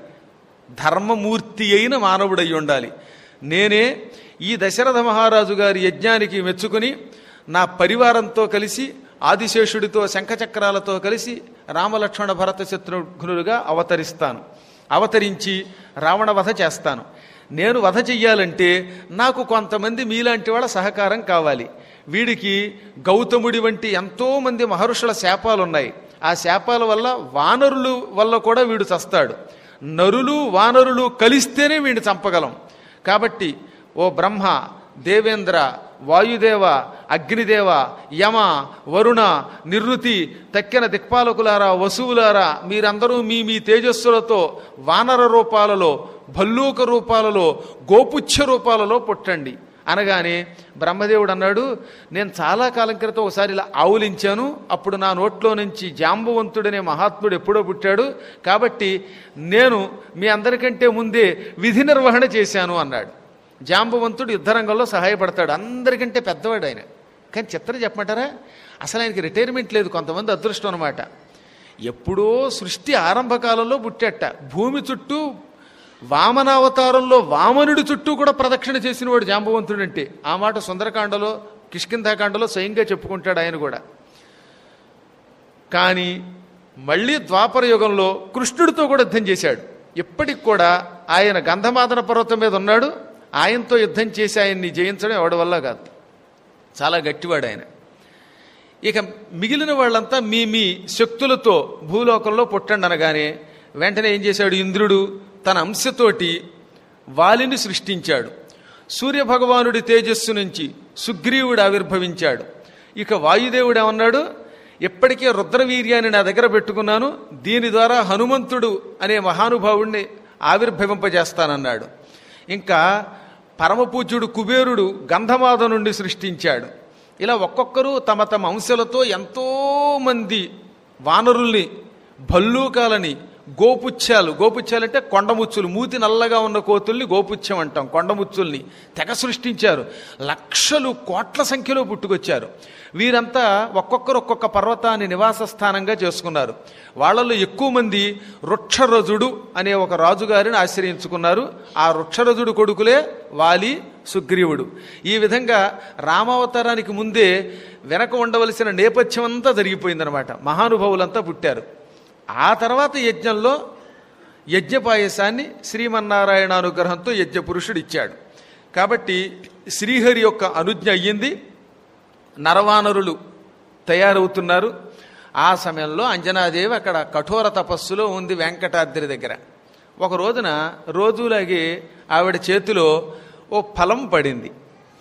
ధర్మమూర్తి అయిన మానవుడు అయి ఉండాలి నేనే ఈ దశరథ మహారాజు గారి యజ్ఞానికి మెచ్చుకుని నా పరివారంతో కలిసి ఆదిశేషుడితో శంఖచక్రాలతో కలిసి రామలక్ష్మణ భరత శత్రుఘ్నులుగా అవతరిస్తాను అవతరించి రావణ వధ చేస్తాను నేను వధ చెయ్యాలంటే నాకు కొంతమంది మీలాంటి వాళ్ళ సహకారం కావాలి వీడికి గౌతముడి వంటి ఎంతో మంది మహర్షుల శాపాలు ఉన్నాయి ఆ శాపాల వల్ల వానరులు వల్ల కూడా వీడు చస్తాడు నరులు వానరులు కలిస్తేనే వీడిని చంపగలం కాబట్టి ఓ బ్రహ్మ దేవేంద్ర వాయుదేవ అగ్నిదేవ యమ వరుణ నిర్వృతి తక్కిన దిక్పాలకులారా వసువులారా మీరందరూ మీ మీ తేజస్సులతో వానర రూపాలలో భల్లూక రూపాలలో గోపుచ్చ రూపాలలో పుట్టండి అనగానే బ్రహ్మదేవుడు అన్నాడు నేను చాలా కాలం క్రితం ఒకసారి ఇలా ఆవులించాను అప్పుడు నా నోట్లో నుంచి జాంబవంతుడనే మహాత్ముడు ఎప్పుడో పుట్టాడు కాబట్టి నేను మీ అందరికంటే ముందే విధి నిర్వహణ చేశాను అన్నాడు జాంబవంతుడు యుద్ధరంగంలో సహాయపడతాడు అందరికంటే పెద్దవాడు ఆయన కానీ చిత్రం చెప్పమంటారా అసలు ఆయనకి రిటైర్మెంట్ లేదు కొంతమంది అదృష్టం అనమాట ఎప్పుడో సృష్టి ఆరంభ కాలంలో పుట్టేట భూమి చుట్టూ వామనావతారంలో వామనుడి చుట్టూ కూడా ప్రదక్షిణ చేసినవాడు జాంబవంతుడు అంటే ఆ మాట సుందరకాండలో కిష్కింధాకాండలో స్వయంగా చెప్పుకుంటాడు ఆయన కూడా కానీ మళ్ళీ ద్వాపర యుగంలో కృష్ణుడితో కూడా యుద్ధం చేశాడు ఇప్పటికి కూడా ఆయన గంధమాదన పర్వతం మీద ఉన్నాడు ఆయనతో యుద్ధం చేసి ఆయన్ని జయించడం ఎవడి వల్ల కాదు చాలా గట్టివాడు ఆయన ఇక మిగిలిన వాళ్ళంతా మీ మీ శక్తులతో భూలోకంలో పుట్టండి అనగానే వెంటనే ఏం చేశాడు ఇంద్రుడు తన అంశతోటి వాలిని సృష్టించాడు సూర్యభగవానుడి తేజస్సు నుంచి సుగ్రీవుడు ఆవిర్భవించాడు ఇక వాయుదేవుడు ఏమన్నాడు ఇప్పటికే రుద్రవీర్యాన్ని నా దగ్గర పెట్టుకున్నాను దీని ద్వారా హనుమంతుడు అనే మహానుభావుణ్ణి ఆవిర్భవింపజేస్తానన్నాడు ఇంకా పరమపూజ్యుడు కుబేరుడు గంధమాద నుండి సృష్టించాడు ఇలా ఒక్కొక్కరు తమ తమ అంశాలతో ఎంతో మంది వానరుల్ని భల్లూకాలని గోపుచ్చాలు గోపుచ్చాలంటే కొండముచ్చులు మూతి నల్లగా ఉన్న కోతుల్ని గోపుచ్చం అంటాం కొండముచ్చుల్ని తెగ సృష్టించారు లక్షలు కోట్ల సంఖ్యలో పుట్టుకొచ్చారు వీరంతా ఒక్కొక్కరు ఒక్కొక్క పర్వతాన్ని నివాస స్థానంగా చేసుకున్నారు వాళ్ళల్లో ఎక్కువ మంది వృక్షరజుడు అనే ఒక రాజుగారిని ఆశ్రయించుకున్నారు ఆ వృక్షరజుడు కొడుకులే వాలి సుగ్రీవుడు ఈ విధంగా రామావతారానికి ముందే వెనక ఉండవలసిన నేపథ్యం అంతా జరిగిపోయిందనమాట మహానుభావులంతా పుట్టారు ఆ తర్వాత యజ్ఞంలో యజ్ఞపాయసాన్ని శ్రీమన్నారాయణ అనుగ్రహంతో యజ్ఞ పురుషుడు ఇచ్చాడు కాబట్టి శ్రీహరి యొక్క అనుజ్ఞ అయ్యింది నరవానరులు తయారవుతున్నారు ఆ సమయంలో అంజనాదేవి అక్కడ కఠోర తపస్సులో ఉంది వెంకటాద్రి దగ్గర ఒక రోజున రోజులాగే ఆవిడ చేతిలో ఓ ఫలం పడింది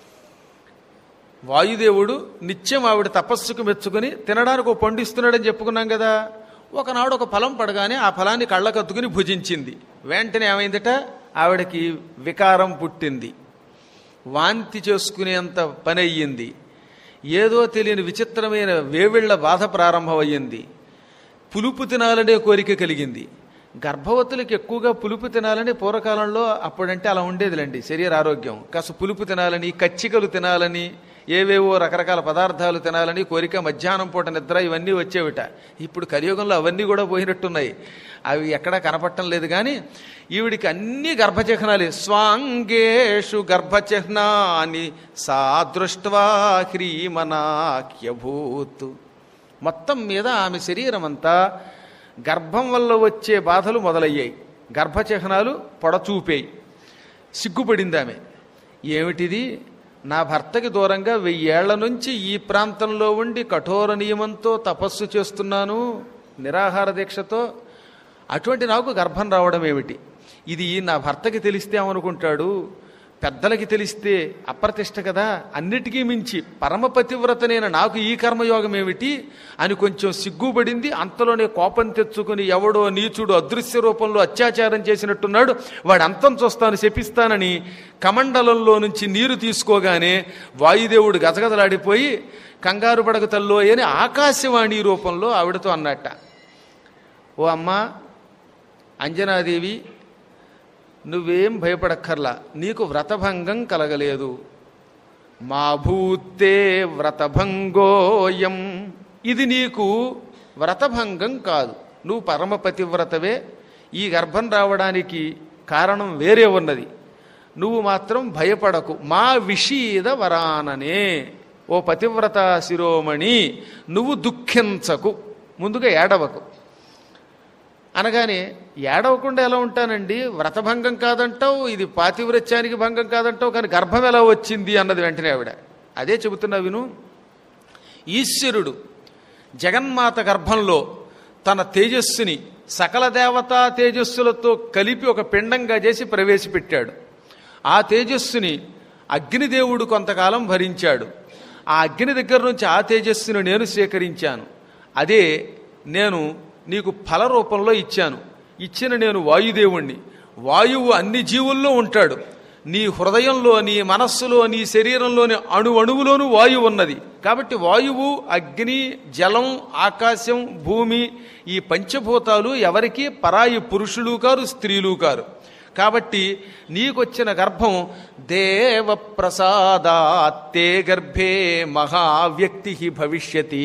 వాయుదేవుడు నిత్యం ఆవిడ తపస్సుకు మెచ్చుకుని తినడానికి ఒక పండు ఇస్తున్నాడని చెప్పుకున్నాం కదా ఒకనాడు ఒక ఫలం పడగానే ఆ ఫలాన్ని కళ్ళకత్తుకుని భుజించింది వెంటనే ఏమైందట ఆవిడకి వికారం పుట్టింది వాంతి చేసుకునేంత పని అయ్యింది ఏదో తెలియని విచిత్రమైన వేవిళ్ల బాధ ప్రారంభమయ్యింది పులుపు తినాలనే కోరిక కలిగింది గర్భవతులకు ఎక్కువగా పులుపు తినాలని పూర్వకాలంలో అప్పుడంటే అలా ఉండేదిలేండి శరీర ఆరోగ్యం కాస్త పులుపు తినాలని కచ్చికలు తినాలని ఏవేవో రకరకాల పదార్థాలు తినాలని కోరిక మధ్యాహ్నం పూట నిద్ర ఇవన్నీ వచ్చేవిట ఇప్పుడు కలియుగంలో అవన్నీ కూడా పోయినట్టున్నాయి అవి ఎక్కడా కనపడటం లేదు కానీ ఈవిడికి అన్ని గర్భచిహ్నాలే స్వాంగేషు గర్భచిహ్నాన్ని సాదృష్ట్వా హ్రీమనాఖ్యభూత్ మొత్తం మీద ఆమె శరీరం అంతా గర్భం వల్ల వచ్చే బాధలు మొదలయ్యాయి గర్భచిహ్నాలు పొడచూపాయి సిగ్గుపడింది ఆమె ఏమిటిది నా భర్తకి దూరంగా వెయ్యేళ్ల నుంచి ఈ ప్రాంతంలో ఉండి కఠోర నియమంతో తపస్సు చేస్తున్నాను నిరాహార దీక్షతో అటువంటి నాకు గర్భం రావడం ఏమిటి ఇది నా భర్తకి తెలిస్తే ఏమనుకుంటాడు పెద్దలకి తెలిస్తే అప్రతిష్ట కదా అన్నిటికీ మించి పరమపతివ్రతనైన నాకు ఈ కర్మయోగం ఏమిటి అని కొంచెం సిగ్గుపడింది అంతలోనే కోపం తెచ్చుకుని ఎవడో నీచుడు అదృశ్య రూపంలో అత్యాచారం చేసినట్టున్నాడు వాడు అంతం చూస్తాను శపిస్తానని కమండలంలో నుంచి నీరు తీసుకోగానే వాయుదేవుడు గజగజలాడిపోయి కంగారు పడక తల్లో అని ఆకాశవాణి రూపంలో ఆవిడతో అన్నట్ట ఓ అమ్మ అంజనాదేవి నువ్వేం భయపడక్కర్లా నీకు వ్రతభంగం కలగలేదు మా భూతే వ్రతభంగోయం ఇది నీకు వ్రతభంగం కాదు నువ్వు పరమపతివ్రతవే ఈ గర్భం రావడానికి కారణం వేరే ఉన్నది నువ్వు మాత్రం భయపడకు మా విషీద వరాననే ఓ పతివ్రత శిరోమణి నువ్వు దుఃఖించకు ముందుగా ఏడవకు అనగానే ఏడవకుండా ఎలా ఉంటానండి వ్రతభంగం కాదంటావు ఇది పాతివ్రత్యానికి భంగం కాదంటావు కానీ గర్భం ఎలా వచ్చింది అన్నది వెంటనే ఆవిడ అదే చెబుతున్నా విను ఈశ్వరుడు జగన్మాత గర్భంలో తన తేజస్సుని సకల దేవతా తేజస్సులతో కలిపి ఒక పిండంగా చేసి ప్రవేశపెట్టాడు ఆ తేజస్సుని అగ్నిదేవుడు కొంతకాలం భరించాడు ఆ అగ్ని దగ్గర నుంచి ఆ తేజస్సును నేను స్వీకరించాను అదే నేను నీకు ఫల రూపంలో ఇచ్చాను ఇచ్చిన నేను వాయుదేవుణ్ణి వాయువు అన్ని జీవుల్లో ఉంటాడు నీ హృదయంలో నీ మనస్సులో నీ శరీరంలోని అణు అణువులోనూ వాయువు ఉన్నది కాబట్టి వాయువు అగ్ని జలం ఆకాశం భూమి ఈ పంచభూతాలు ఎవరికి పరాయి పురుషులు కారు స్త్రీలు కారు కాబట్టి నీకొచ్చిన గర్భం దేవ ప్రసాదాత్తే గర్భే మహావ్యక్తి భవిష్యతి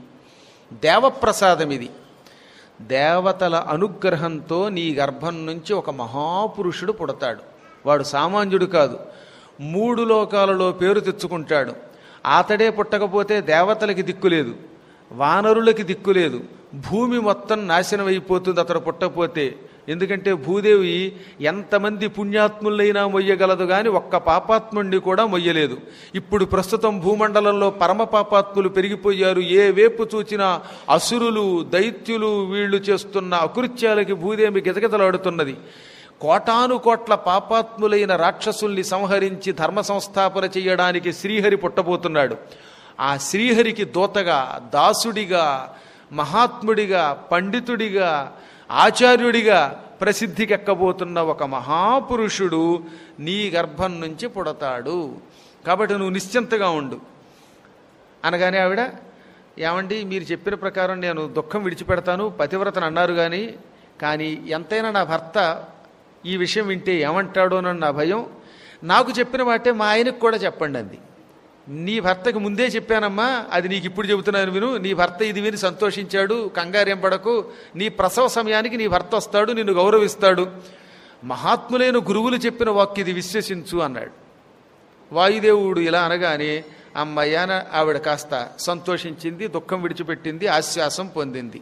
దేవప్రసాదం ఇది దేవతల అనుగ్రహంతో నీ గర్భం నుంచి ఒక మహాపురుషుడు పుడతాడు వాడు సామాన్యుడు కాదు మూడు లోకాలలో పేరు తెచ్చుకుంటాడు అతడే పుట్టకపోతే దేవతలకి దిక్కులేదు వానరులకి దిక్కులేదు భూమి మొత్తం నాశనం అయిపోతుంది అతడు పుట్టకపోతే ఎందుకంటే భూదేవి ఎంతమంది పుణ్యాత్ములైనా మొయ్యగలదు కానీ ఒక్క పాపాత్ముడిని కూడా మొయ్యలేదు ఇప్పుడు ప్రస్తుతం భూమండలంలో పరమ పాపాత్ములు పెరిగిపోయారు ఏ వేపు చూచినా అసురులు దైత్యులు వీళ్ళు చేస్తున్న అకృత్యాలకి భూదేవి గిజగిజలాడుతున్నది కోటాను కోట్ల పాపాత్ములైన రాక్షసుల్ని సంహరించి ధర్మ సంస్థాపన చేయడానికి శ్రీహరి పుట్టబోతున్నాడు ఆ శ్రీహరికి దూతగా దాసుడిగా మహాత్ముడిగా పండితుడిగా ఆచార్యుడిగా ప్రసిద్ధికెక్కబోతున్న ఒక మహాపురుషుడు నీ గర్భం నుంచి పుడతాడు కాబట్టి నువ్వు నిశ్చింతగా ఉండు అనగానే ఆవిడ ఏమండి మీరు చెప్పిన ప్రకారం నేను దుఃఖం విడిచిపెడతాను పతివ్రతను అన్నారు కానీ కానీ ఎంతైనా నా భర్త ఈ విషయం వింటే ఏమంటాడోనన్న నా భయం నాకు చెప్పిన మాటే మా ఆయనకు కూడా చెప్పండి అంది నీ భర్తకి ముందే చెప్పానమ్మా అది నీకు ఇప్పుడు చెబుతున్నాను విను నీ భర్త ఇది విని సంతోషించాడు కంగారేం పడకు నీ ప్రసవ సమయానికి నీ భర్త వస్తాడు నిన్ను గౌరవిస్తాడు మహాత్ములైన గురువులు చెప్పిన వాక్య ఇది విశ్వసించు అన్నాడు వాయుదేవుడు ఇలా అనగానే అమ్మయ్యాన ఆవిడ కాస్త సంతోషించింది దుఃఖం విడిచిపెట్టింది ఆశ్వాసం పొందింది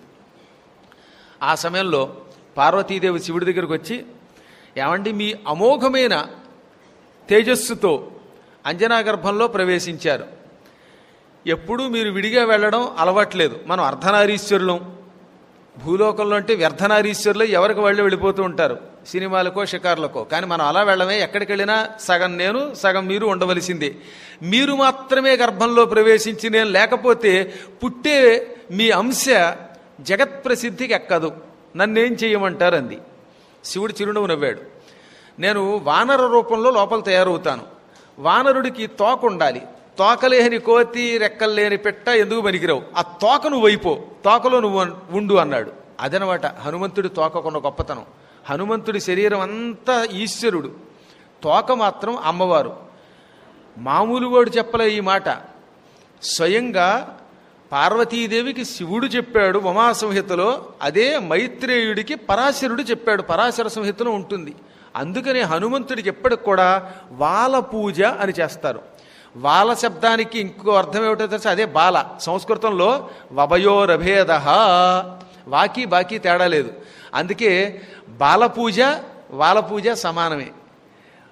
ఆ సమయంలో పార్వతీదేవి శివుడి దగ్గరకు వచ్చి ఏమండి మీ అమోఘమైన తేజస్సుతో అంజనా గర్భంలో ప్రవేశించారు ఎప్పుడూ మీరు విడిగా వెళ్ళడం అలవాట్లేదు మనం అర్ధనారీశ్వరులం భూలోకంలో అంటే వ్యర్థనారీశ్వరులు ఎవరికి వాళ్ళు వెళ్ళిపోతూ ఉంటారు సినిమాలకో షికార్లకో కానీ మనం అలా వెళ్ళమే ఎక్కడికి వెళ్ళినా సగం నేను సగం మీరు ఉండవలసిందే మీరు మాత్రమే గర్భంలో ప్రవేశించి నేను లేకపోతే పుట్టే మీ అంశ జగత్ ప్రసిద్ధికి ఎక్కదు నన్నేం చేయమంటారు అంది శివుడు చిరునవ్వు నవ్వాడు నేను వానర రూపంలో లోపల తయారవుతాను వానరుడికి తోక ఉండాలి తోకలేని కోతి రెక్కలు లేని పెట్ట ఎందుకు పనికిరావు ఆ తోక నువ్వు వైపో తోకలో నువ్వు ఉండు అన్నాడు అదనమాట హనుమంతుడి తోకకున్న గొప్పతనం హనుమంతుడి శరీరం అంతా ఈశ్వరుడు తోక మాత్రం అమ్మవారు మామూలు వాడు చెప్పలే ఈ మాట స్వయంగా పార్వతీదేవికి శివుడు చెప్పాడు ఉమా సంహితలో అదే మైత్రేయుడికి పరాశరుడు చెప్పాడు పరాశర సంహితలో ఉంటుంది అందుకనే హనుమంతుడికి ఎప్పటికి కూడా వాల పూజ అని చేస్తారు వాల శబ్దానికి ఇంకో అర్థం ఏమిటో తెలుసా అదే బాల సంస్కృతంలో వభయోరభేద వాకి బాకి తేడా లేదు అందుకే బాల పూజ వాల పూజ సమానమే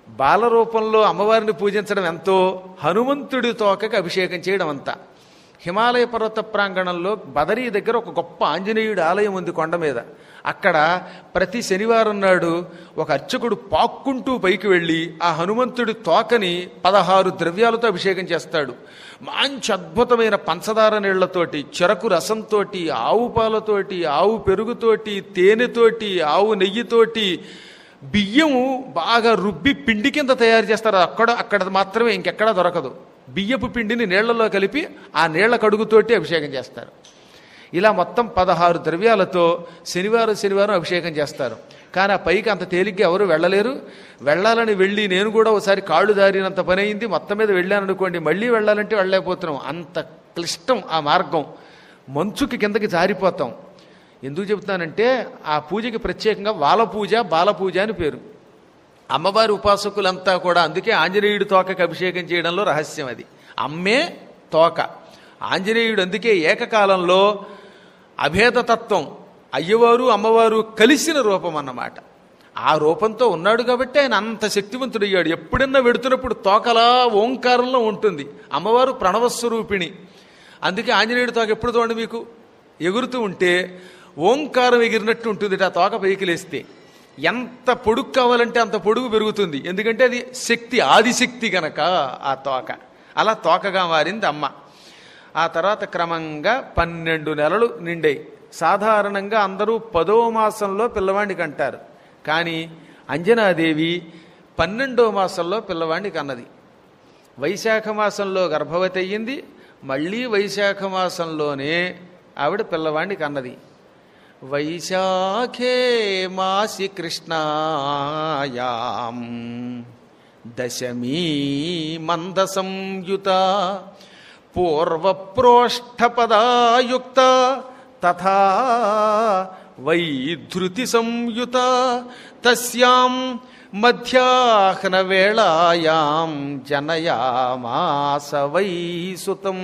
బాల రూపంలో అమ్మవారిని పూజించడం ఎంతో హనుమంతుడి తోకకి అభిషేకం చేయడం అంతా హిమాలయ పర్వత ప్రాంగణంలో బదరీ దగ్గర ఒక గొప్ప ఆంజనేయుడి ఆలయం ఉంది కొండ మీద అక్కడ ప్రతి శనివారం నాడు ఒక అర్చకుడు పాక్కుంటూ పైకి వెళ్ళి ఆ హనుమంతుడి తోకని పదహారు ద్రవ్యాలతో అభిషేకం చేస్తాడు మంచి అద్భుతమైన పంచదార నీళ్లతోటి చెరకు రసంతోటి ఆవు పాలతోటి ఆవు పెరుగుతోటి తేనెతోటి ఆవు నెయ్యితోటి బియ్యం బాగా రుబ్బి పిండి కింద తయారు చేస్తారు అక్కడ అక్కడ మాత్రమే ఇంకెక్కడా దొరకదు బియ్యపు పిండిని నీళ్లలో కలిపి ఆ నీళ్ల కడుగుతోటి అభిషేకం చేస్తారు ఇలా మొత్తం పదహారు ద్రవ్యాలతో శనివారం శనివారం అభిషేకం చేస్తారు కానీ ఆ పైకి అంత తేలిగ్గా ఎవరు వెళ్ళలేరు వెళ్ళాలని వెళ్ళి నేను కూడా ఒకసారి కాళ్ళు దారినంత పని అయింది మొత్తం మీద వెళ్ళాను అనుకోండి మళ్ళీ వెళ్ళాలంటే వెళ్ళలేకపోతున్నాం అంత క్లిష్టం ఆ మార్గం మంచుకి కిందకి జారిపోతాం ఎందుకు చెబుతానంటే ఆ పూజకి ప్రత్యేకంగా వాల పూజ బాల పూజ అని పేరు అమ్మవారి ఉపాసకులంతా కూడా అందుకే ఆంజనేయుడి తోకకి అభిషేకం చేయడంలో రహస్యం అది అమ్మే తోక ఆంజనేయుడు అందుకే ఏకకాలంలో అభేదతత్వం అయ్యవారు అమ్మవారు కలిసిన రూపం అన్నమాట ఆ రూపంతో ఉన్నాడు కాబట్టి ఆయన అంత శక్తివంతుడయ్యాడు ఎప్పుడన్నా వెడుతున్నప్పుడు తోకలా ఓంకారంలో ఉంటుంది అమ్మవారు ప్రణవస్వరూపిణి అందుకే ఆంజనేయుడి తోక ఎప్పుడు చూడండి మీకు ఎగురుతూ ఉంటే ఓంకారం ఎగిరినట్టు ఉంటుంది ఆ తోక పైకి లేస్తే ఎంత పొడుగు కావాలంటే అంత పొడుగు పెరుగుతుంది ఎందుకంటే అది శక్తి ఆదిశక్తి గనక ఆ తోక అలా తోకగా మారింది అమ్మ ఆ తర్వాత క్రమంగా పన్నెండు నెలలు నిండాయి సాధారణంగా అందరూ పదో మాసంలో పిల్లవాడిని కంటారు కానీ అంజనాదేవి పన్నెండో మాసంలో పిల్లవాడిని కన్నది వైశాఖ మాసంలో గర్భవతి అయ్యింది మళ్ళీ వైశాఖ మాసంలోనే ఆవిడ పిల్లవాడిని కన్నది వైశాఖే మాసి కృష్ణాయాం దశమీ మంద సంయుత పూర్వప్రోష్ఠపదాయుక్త తథా వైధృతి సంయుత తస్యాం మధ్యాహ్న వేళాయాం జనయామాస వైసుతం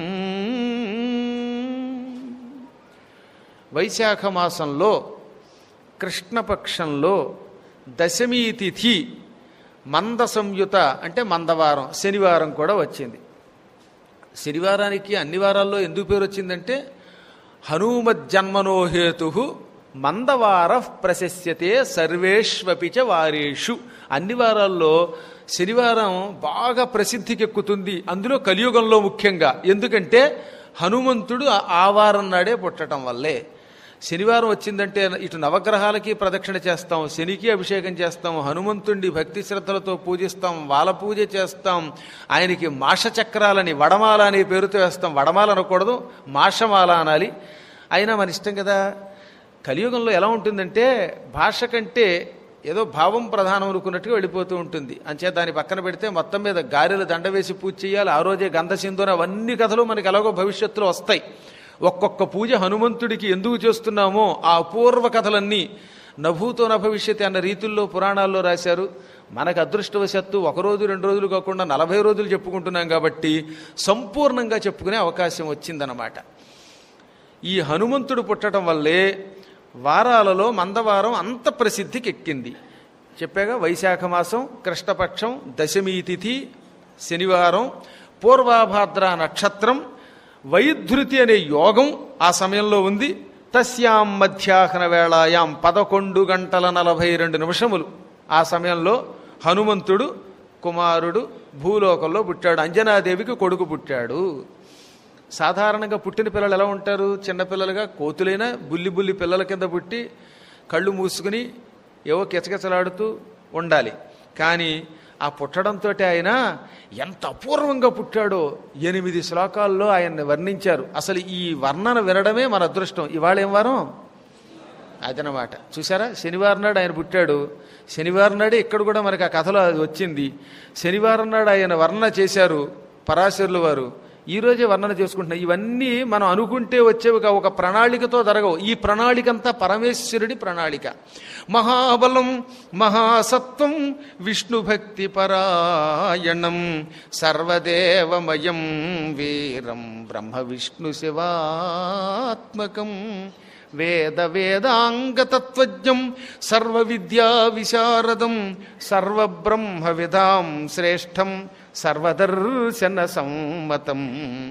వైశాఖ మాసంలో కృష్ణపక్షంలో దశమీ తిథి మంద సంయుత అంటే మందవారం శనివారం కూడా వచ్చింది శనివారానికి అన్ని వారాల్లో ఎందుకు పేరు వచ్చిందంటే హనుమజ్జన్మనో హేతు మందవార ప్రశస్యతే సర్వేష్వపి చ వారేషు అన్ని వారాల్లో శనివారం బాగా ప్రసిద్ధికెక్కుతుంది అందులో కలియుగంలో ముఖ్యంగా ఎందుకంటే హనుమంతుడు ఆ- ఆ వారం నాడే పుట్టడం వల్లే శనివారం వచ్చిందంటే ఇటు నవగ్రహాలకి ప్రదక్షిణ చేస్తాం శనికి అభిషేకం చేస్తాం హనుమంతుడి భక్తి శ్రద్ధలతో పూజిస్తాం వాల పూజ చేస్తాం ఆయనకి మాష చక్రాలని వడమాల అనే పేరుతో వేస్తాం వడమాల అనకూడదు మాషమాల అనాలి అయినా మన ఇష్టం కదా కలియుగంలో ఎలా ఉంటుందంటే భాష కంటే ఏదో భావం ప్రధానం అనుకున్నట్టుగా వెళ్ళిపోతూ ఉంటుంది అంచేత దాన్ని పక్కన పెడితే మొత్తం మీద గారెలు దండ వేసి పూజ చేయాలి ఆ రోజే గంధసింధున అవన్నీ కథలు మనకి ఎలాగో భవిష్యత్తులో వస్తాయి ఒక్కొక్క పూజ హనుమంతుడికి ఎందుకు చేస్తున్నామో ఆ అపూర్వ కథలన్నీ నభూతో నభవిష్యతి అన్న రీతుల్లో పురాణాల్లో రాశారు మనకు అదృష్టవశాత్తు ఒక రోజు రెండు రోజులు కాకుండా నలభై రోజులు చెప్పుకుంటున్నాం కాబట్టి సంపూర్ణంగా చెప్పుకునే అవకాశం వచ్చిందనమాట ఈ హనుమంతుడు పుట్టడం వల్లే వారాలలో మందవారం అంత ప్రసిద్ధికి ఎక్కింది చెప్పాగా వైశాఖ మాసం కృష్ణపక్షం దశమీ తిథి శనివారం పూర్వాభాద్ర నక్షత్రం వైధృతి అనే యోగం ఆ సమయంలో ఉంది తస్యాం మధ్యాహ్న వేళాయాం పదకొండు గంటల నలభై రెండు నిమిషములు ఆ సమయంలో హనుమంతుడు కుమారుడు భూలోకంలో పుట్టాడు అంజనాదేవికి కొడుకు పుట్టాడు సాధారణంగా పుట్టిన పిల్లలు ఎలా ఉంటారు చిన్నపిల్లలుగా కోతులైనా బుల్లి బుల్లి పిల్లల కింద పుట్టి కళ్ళు మూసుకుని ఏవో కిచకిచలాడుతూ ఉండాలి కానీ ఆ పుట్టడంతో ఆయన ఎంత అపూర్వంగా పుట్టాడో ఎనిమిది శ్లోకాల్లో ఆయన్ని వర్ణించారు అసలు ఈ వర్ణన వినడమే మన అదృష్టం ఇవాళ ఏం వారం అదనమాట చూసారా శనివారం నాడు ఆయన పుట్టాడు శనివారం నాడే ఇక్కడ కూడా మనకి ఆ కథలో అది వచ్చింది శనివారం నాడు ఆయన వర్ణన చేశారు పరాశరులు వారు ఈ రోజే వర్ణన చేసుకుంటున్నాం ఇవన్నీ మనం అనుకుంటే వచ్చేవి కావు, ఒక ప్రణాళికతో జరగవు ఈ ప్రణాళిక అంతా పరమేశ్వరుడి ప్రణాళిక మహాబలం మహాసత్వం విష్ణు భక్తి పరాయణం సర్వదేవమయం వీరం బ్రహ్మ విష్ణు శివాత్మకం వేద వేదాంగతత్వజ్ఞం సర్వ విద్యా విశారదం సర్వబ్రహ్మ విధాం శ్రేష్టం సర్వదర్శన సమ్మతం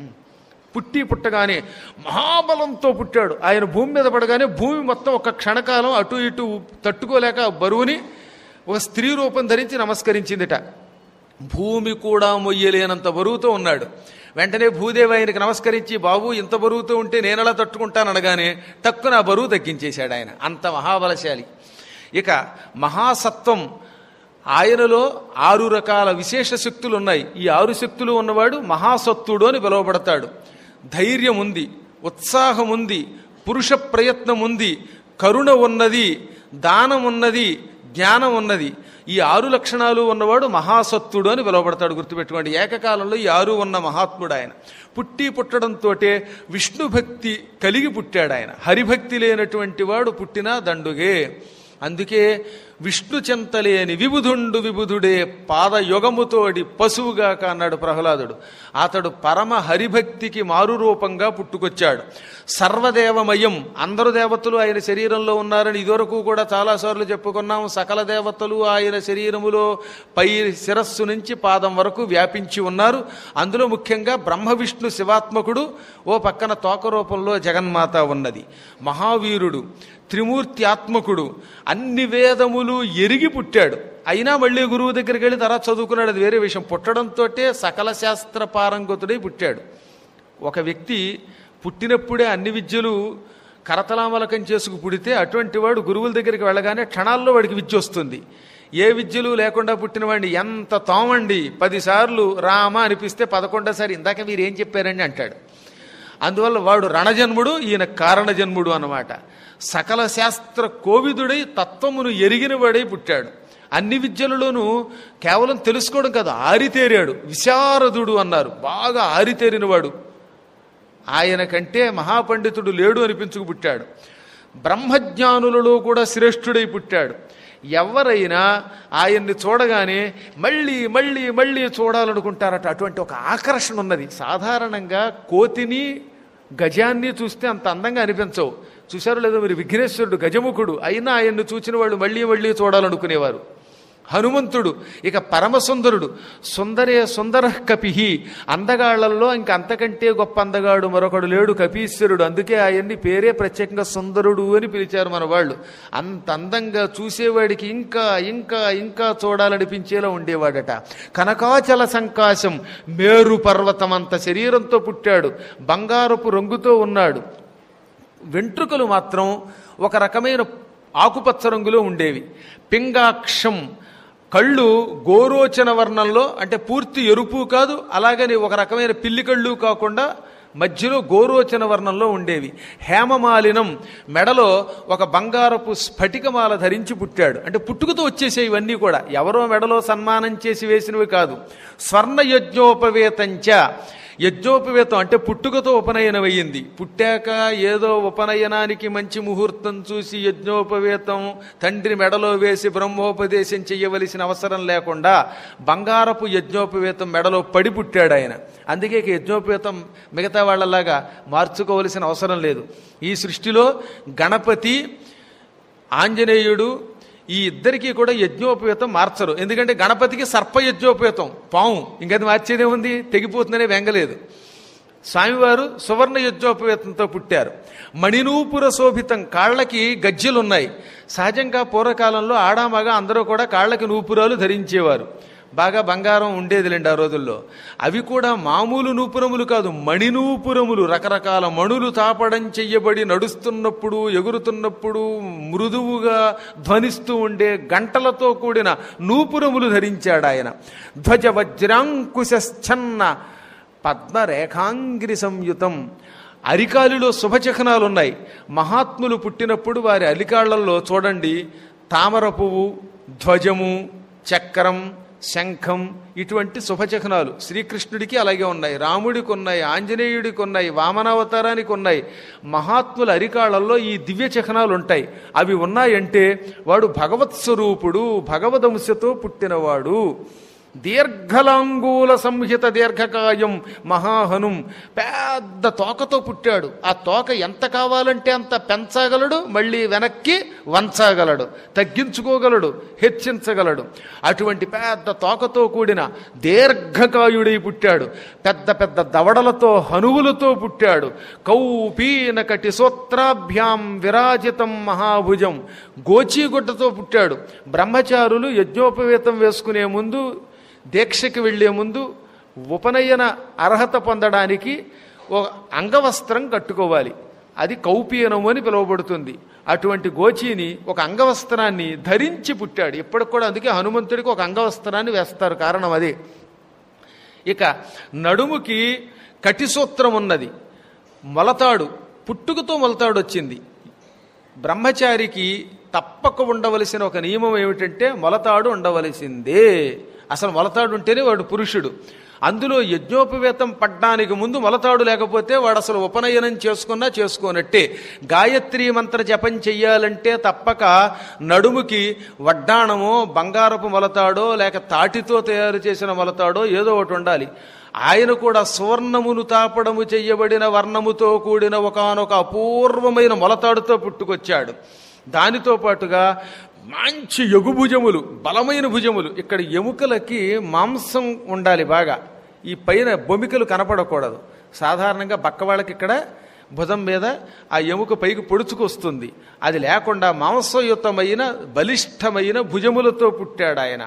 పుట్టి పుట్టగానే మహాబలంతో పుట్టాడు ఆయన భూమి మీద పడగానే భూమి మొత్తం ఒక క్షణకాలం అటు ఇటు తట్టుకోలేక బరువుని ఒక స్త్రీ రూపం ధరించి నమస్కరించిందిట భూమి కూడా మొయ్యలేనంత బరువుతో ఉన్నాడు వెంటనే భూదేవి ఆయనకి నమస్కరించి బాబు ఇంత బరువుతో ఉంటే నేనెలా తట్టుకుంటాననగానే టక్కున ఆ బరువు తగ్గించేశాడు ఆయన అంత మహాబలశాలి ఇక మహాసత్వం ఆయనలో ఆరు రకాల విశేష శక్తులు ఉన్నాయి ఈ ఆరు శక్తులు ఉన్నవాడు మహాసత్తుడు అని పిలువబడతాడు ధైర్యం ఉంది ఉత్సాహం ఉంది పురుష ప్రయత్నం ఉంది కరుణ ఉన్నది దానం ఉన్నది జ్ఞానం ఉన్నది ఈ ఆరు లక్షణాలు ఉన్నవాడు మహాసత్తుడు అని పిలువబడతాడు గుర్తుపెట్టుకోండి ఏకకాలంలో ఈ ఆరు ఉన్న మహాత్ముడు ఆయన పుట్టి పుట్టడంతో విష్ణు భక్తి కలిగి పుట్టాడు ఆయన హరిభక్తి లేనటువంటి వాడు పుట్టినా దండుగే అందుకే విష్ణు చింతలేని విబుధుండు విబుధుడే పాదయుగముతోడి పశువుగాక అన్నాడు ప్రహ్లాదుడు అతడు పరమ హరిభక్తికి మారు రూపంగా పుట్టుకొచ్చాడు సర్వదేవమయం అందరు దేవతలు ఆయన శరీరంలో ఉన్నారని ఇదివరకు కూడా చాలాసార్లు చెప్పుకున్నాం సకల దేవతలు ఆయన శరీరములో పై శిరస్సు నుంచి పాదం వరకు వ్యాపించి ఉన్నారు అందులో ముఖ్యంగా బ్రహ్మ విష్ణు శివాత్మకుడు ఓ పక్కన తోక రూపంలో జగన్మాత ఉన్నది మహావీరుడు త్రిమూర్తి ఆత్మకుడు అన్ని వేదములు ఎరిగి పుట్టాడు అయినా మళ్ళీ గురువు దగ్గరికి వెళ్ళి తర్వాత చదువుకున్నాడు అది వేరే విషయం పుట్టడంతో సకల శాస్త్ర పారంగతుడై పుట్టాడు ఒక వ్యక్తి పుట్టినప్పుడే అన్ని విద్యలు కరతలామలకం చేసుకు పుడితే అటువంటి వాడు గురువుల దగ్గరికి వెళ్ళగానే క్షణాల్లో వాడికి విద్య వస్తుంది ఏ విద్యలు లేకుండా పుట్టిన వాడిని ఎంత తోమండి పదిసార్లు రామ అనిపిస్తే పదకొండోసారి ఇందాక మీరు ఏం చెప్పారండి అంటాడు అందువల్ల వాడు రణజన్ముడు ఈయన కారణజన్ముడు అన్నమాట సకల శాస్త్ర కోవిదుడై తత్వమును ఎరిగిన వాడై పుట్టాడు అన్ని విద్యలలోనూ కేవలం తెలుసుకోవడం కాదు ఆరితేరాడు విశారదుడు అన్నారు బాగా ఆరితేరినవాడు ఆయన కంటే మహాపండితుడు లేడు అనిపించుకు పుట్టాడు బ్రహ్మజ్ఞానులలో కూడా శ్రేష్ఠుడై పుట్టాడు ఎవరైనా ఆయన్ని చూడగానే మళ్ళీ మళ్ళీ మళ్ళీ చూడాలనుకుంటారట అటువంటి ఒక ఆకర్షణ ఉన్నది సాధారణంగా కోతిని గజాన్ని చూస్తే అంత అందంగా అనిపించవు చూశారో లేదో మీరు విఘ్నేశ్వరుడు గజముఖుడు అయినా ఆయన్ను చూచిన వాళ్ళు మళ్ళీ మళ్ళీ చూడాలనుకునేవారు హనుమంతుడు ఇక పరమసుందరుడు సుందరే సుందర కపిహి అందగాళ్లలో ఇంక అంతకంటే గొప్ప అందగాడు మరొకడు లేడు కపీశ్వరుడు అందుకే ఆయన్ని పేరే ప్రత్యేకంగా సుందరుడు అని పిలిచారు మన వాళ్ళు అంత అందంగా చూసేవాడికి ఇంకా ఇంకా ఇంకా చూడాలనిపించేలా ఉండేవాడట కనకాచల సంకాశం మేరు పర్వతం అంత శరీరంతో పుట్టాడు బంగారపు రంగుతో ఉన్నాడు వెంట్రుకలు మాత్రం ఒక రకమైన ఆకుపచ్చ రంగులో ఉండేవి పింగాక్షం కళ్ళు గోరోచన వర్ణంలో అంటే పూర్తి ఎరుపు కాదు అలాగని ఒక రకమైన పిల్లి కళ్ళు కాకుండా మధ్యలో గోరోచన వర్ణంలో ఉండేవి హేమమాలినం మెడలో ఒక బంగారపు స్ఫటికమాల ధరించి పుట్టాడు అంటే పుట్టుకతో వచ్చేసే ఇవన్నీ కూడా ఎవరో మెడలో సన్మానం చేసి వేసినవి కాదు స్వర్ణ యజ్ఞోపవేతంచ యజ్ఞోపవేతం అంటే పుట్టుకతో ఉపనయనం అయ్యింది పుట్టాక ఏదో ఉపనయనానికి మంచి ముహూర్తం చూసి యజ్ఞోపవేతం తండ్రి మెడలో వేసి బ్రహ్మోపదేశం చెయ్యవలసిన అవసరం లేకుండా బంగారపు యజ్ఞోపవేతం మెడలో పడి పుట్టాడు ఆయన అందుకే ఇక యజ్ఞోపవేతం మిగతా వాళ్ళలాగా మార్చుకోవలసిన అవసరం లేదు ఈ సృష్టిలో గణపతి ఆంజనేయుడు ఈ ఇద్దరికి కూడా యజ్ఞోపేతం మార్చరు ఎందుకంటే గణపతికి సర్ప యజ్ఞోపేతం పాము ఇంకది మార్చేదే ఉంది తెగిపోతుందనే వెంగలేదు స్వామివారు సువర్ణ యజ్ఞోపవేతంతో పుట్టారు మణినూపుర శోభితం కాళ్ళకి గజ్జెలున్నాయి సహజంగా పూర్వకాలంలో ఆడామగా అందరూ కూడా కాళ్ళకి నూపురాలు ధరించేవారు బాగా బంగారం ఉండేదిలేండి ఆ రోజుల్లో అవి కూడా మామూలు నూపురములు కాదు మణినూపురములు రకరకాల మణులు తాపడం చెయ్యబడి నడుస్తున్నప్పుడు ఎగురుతున్నప్పుడు మృదువుగా ధ్వనిస్తూ ఉండే గంటలతో కూడిన నూపురములు ధరించాడు ఆయన ధ్వజ వజ్రాంకుశన్న పద్మరేఖాంగిరి సంయుతం అరికాలిలో శుభచకనాలు ఉన్నాయి మహాత్ములు పుట్టినప్పుడు వారి అలికాళ్లలో చూడండి తామర పువ్వు ధ్వజము చక్రం శంఖం ఇటువంటి శుభచకనాలు శ్రీకృష్ణుడికి అలాగే ఉన్నాయి రాముడికి ఉన్నాయి ఆంజనేయుడికి ఉన్నాయి వామనావతారానికి ఉన్నాయి మహాత్ముల అరికాళ్లలో ఈ దివ్య చకనాలు ఉంటాయి అవి ఉన్నాయంటే వాడు భగవత్ స్వరూపుడు భగవదంశతో పుట్టినవాడు దీర్ఘలాంగూల సంహిత దీర్ఘకాయం మహాహనుం పెద్ద తోకతో పుట్టాడు ఆ తోక ఎంత కావాలంటే అంత పెంచగలడు మళ్ళీ వెనక్కి వంచగలడు తగ్గించుకోగలడు హెచ్చించగలడు అటువంటి పెద్ద తోకతో కూడిన దీర్ఘకాయుడై పుట్టాడు పెద్ద పెద్ద దవడలతో హనువులతో పుట్టాడు కౌపీన కటిసోత్రాభ్యాం విరాజితం మహాభుజం గోచీగుడ్డతో పుట్టాడు బ్రహ్మచారులు యజ్ఞోపవేతం వేసుకునే ముందు దీక్షకి వెళ్లే ముందు ఉపనయన అర్హత పొందడానికి ఒక అంగవస్త్రం కట్టుకోవాలి అది కౌపీనము అని పిలువబడుతుంది అటువంటి గోచీని ఒక అంగవస్త్రాన్ని ధరించి పుట్టాడు ఇప్పటికి కూడా అందుకే హనుమంతుడికి ఒక అంగవస్త్రాన్ని వేస్తారు కారణం అదే ఇక నడుముకి కటిసూత్రం ఉన్నది మొలతాడు పుట్టుకతో మొలతాడు వచ్చింది బ్రహ్మచారికి తప్పక ఉండవలసిన ఒక నియమం ఏమిటంటే మొలతాడు ఉండవలసిందే అసలు మొలతాడు ఉంటేనే వాడు పురుషుడు అందులో యజ్ఞోపవేతం పడ్డానికి ముందు మొలతాడు లేకపోతే వాడు అసలు ఉపనయనం చేసుకున్నా చేసుకోనట్టే గాయత్రి మంత్ర జపం చెయ్యాలంటే తప్పక నడుముకి వడ్డాణమో బంగారపు మొలతాడో లేక తాటితో తయారు చేసిన మొలతాడో ఏదో ఒకటి ఉండాలి ఆయన కూడా సువర్ణమును తాపడము చెయ్యబడిన వర్ణముతో కూడిన ఒకనొక అపూర్వమైన మొలతాడుతో పుట్టుకొచ్చాడు దానితో పాటుగా మంచి ఎగుభుజములు బలమైన భుజములు ఇక్కడ ఎముకలకి మాంసం ఉండాలి బాగా ఈ పైన బొమికలు కనపడకూడదు సాధారణంగా బక్క వాళ్ళకి ఇక్కడ భుజం మీద ఆ ఎముక పైకి పొడుచుకొస్తుంది అది లేకుండా మాంసయుతమైన బలిష్టమైన భుజములతో పుట్టాడు ఆయన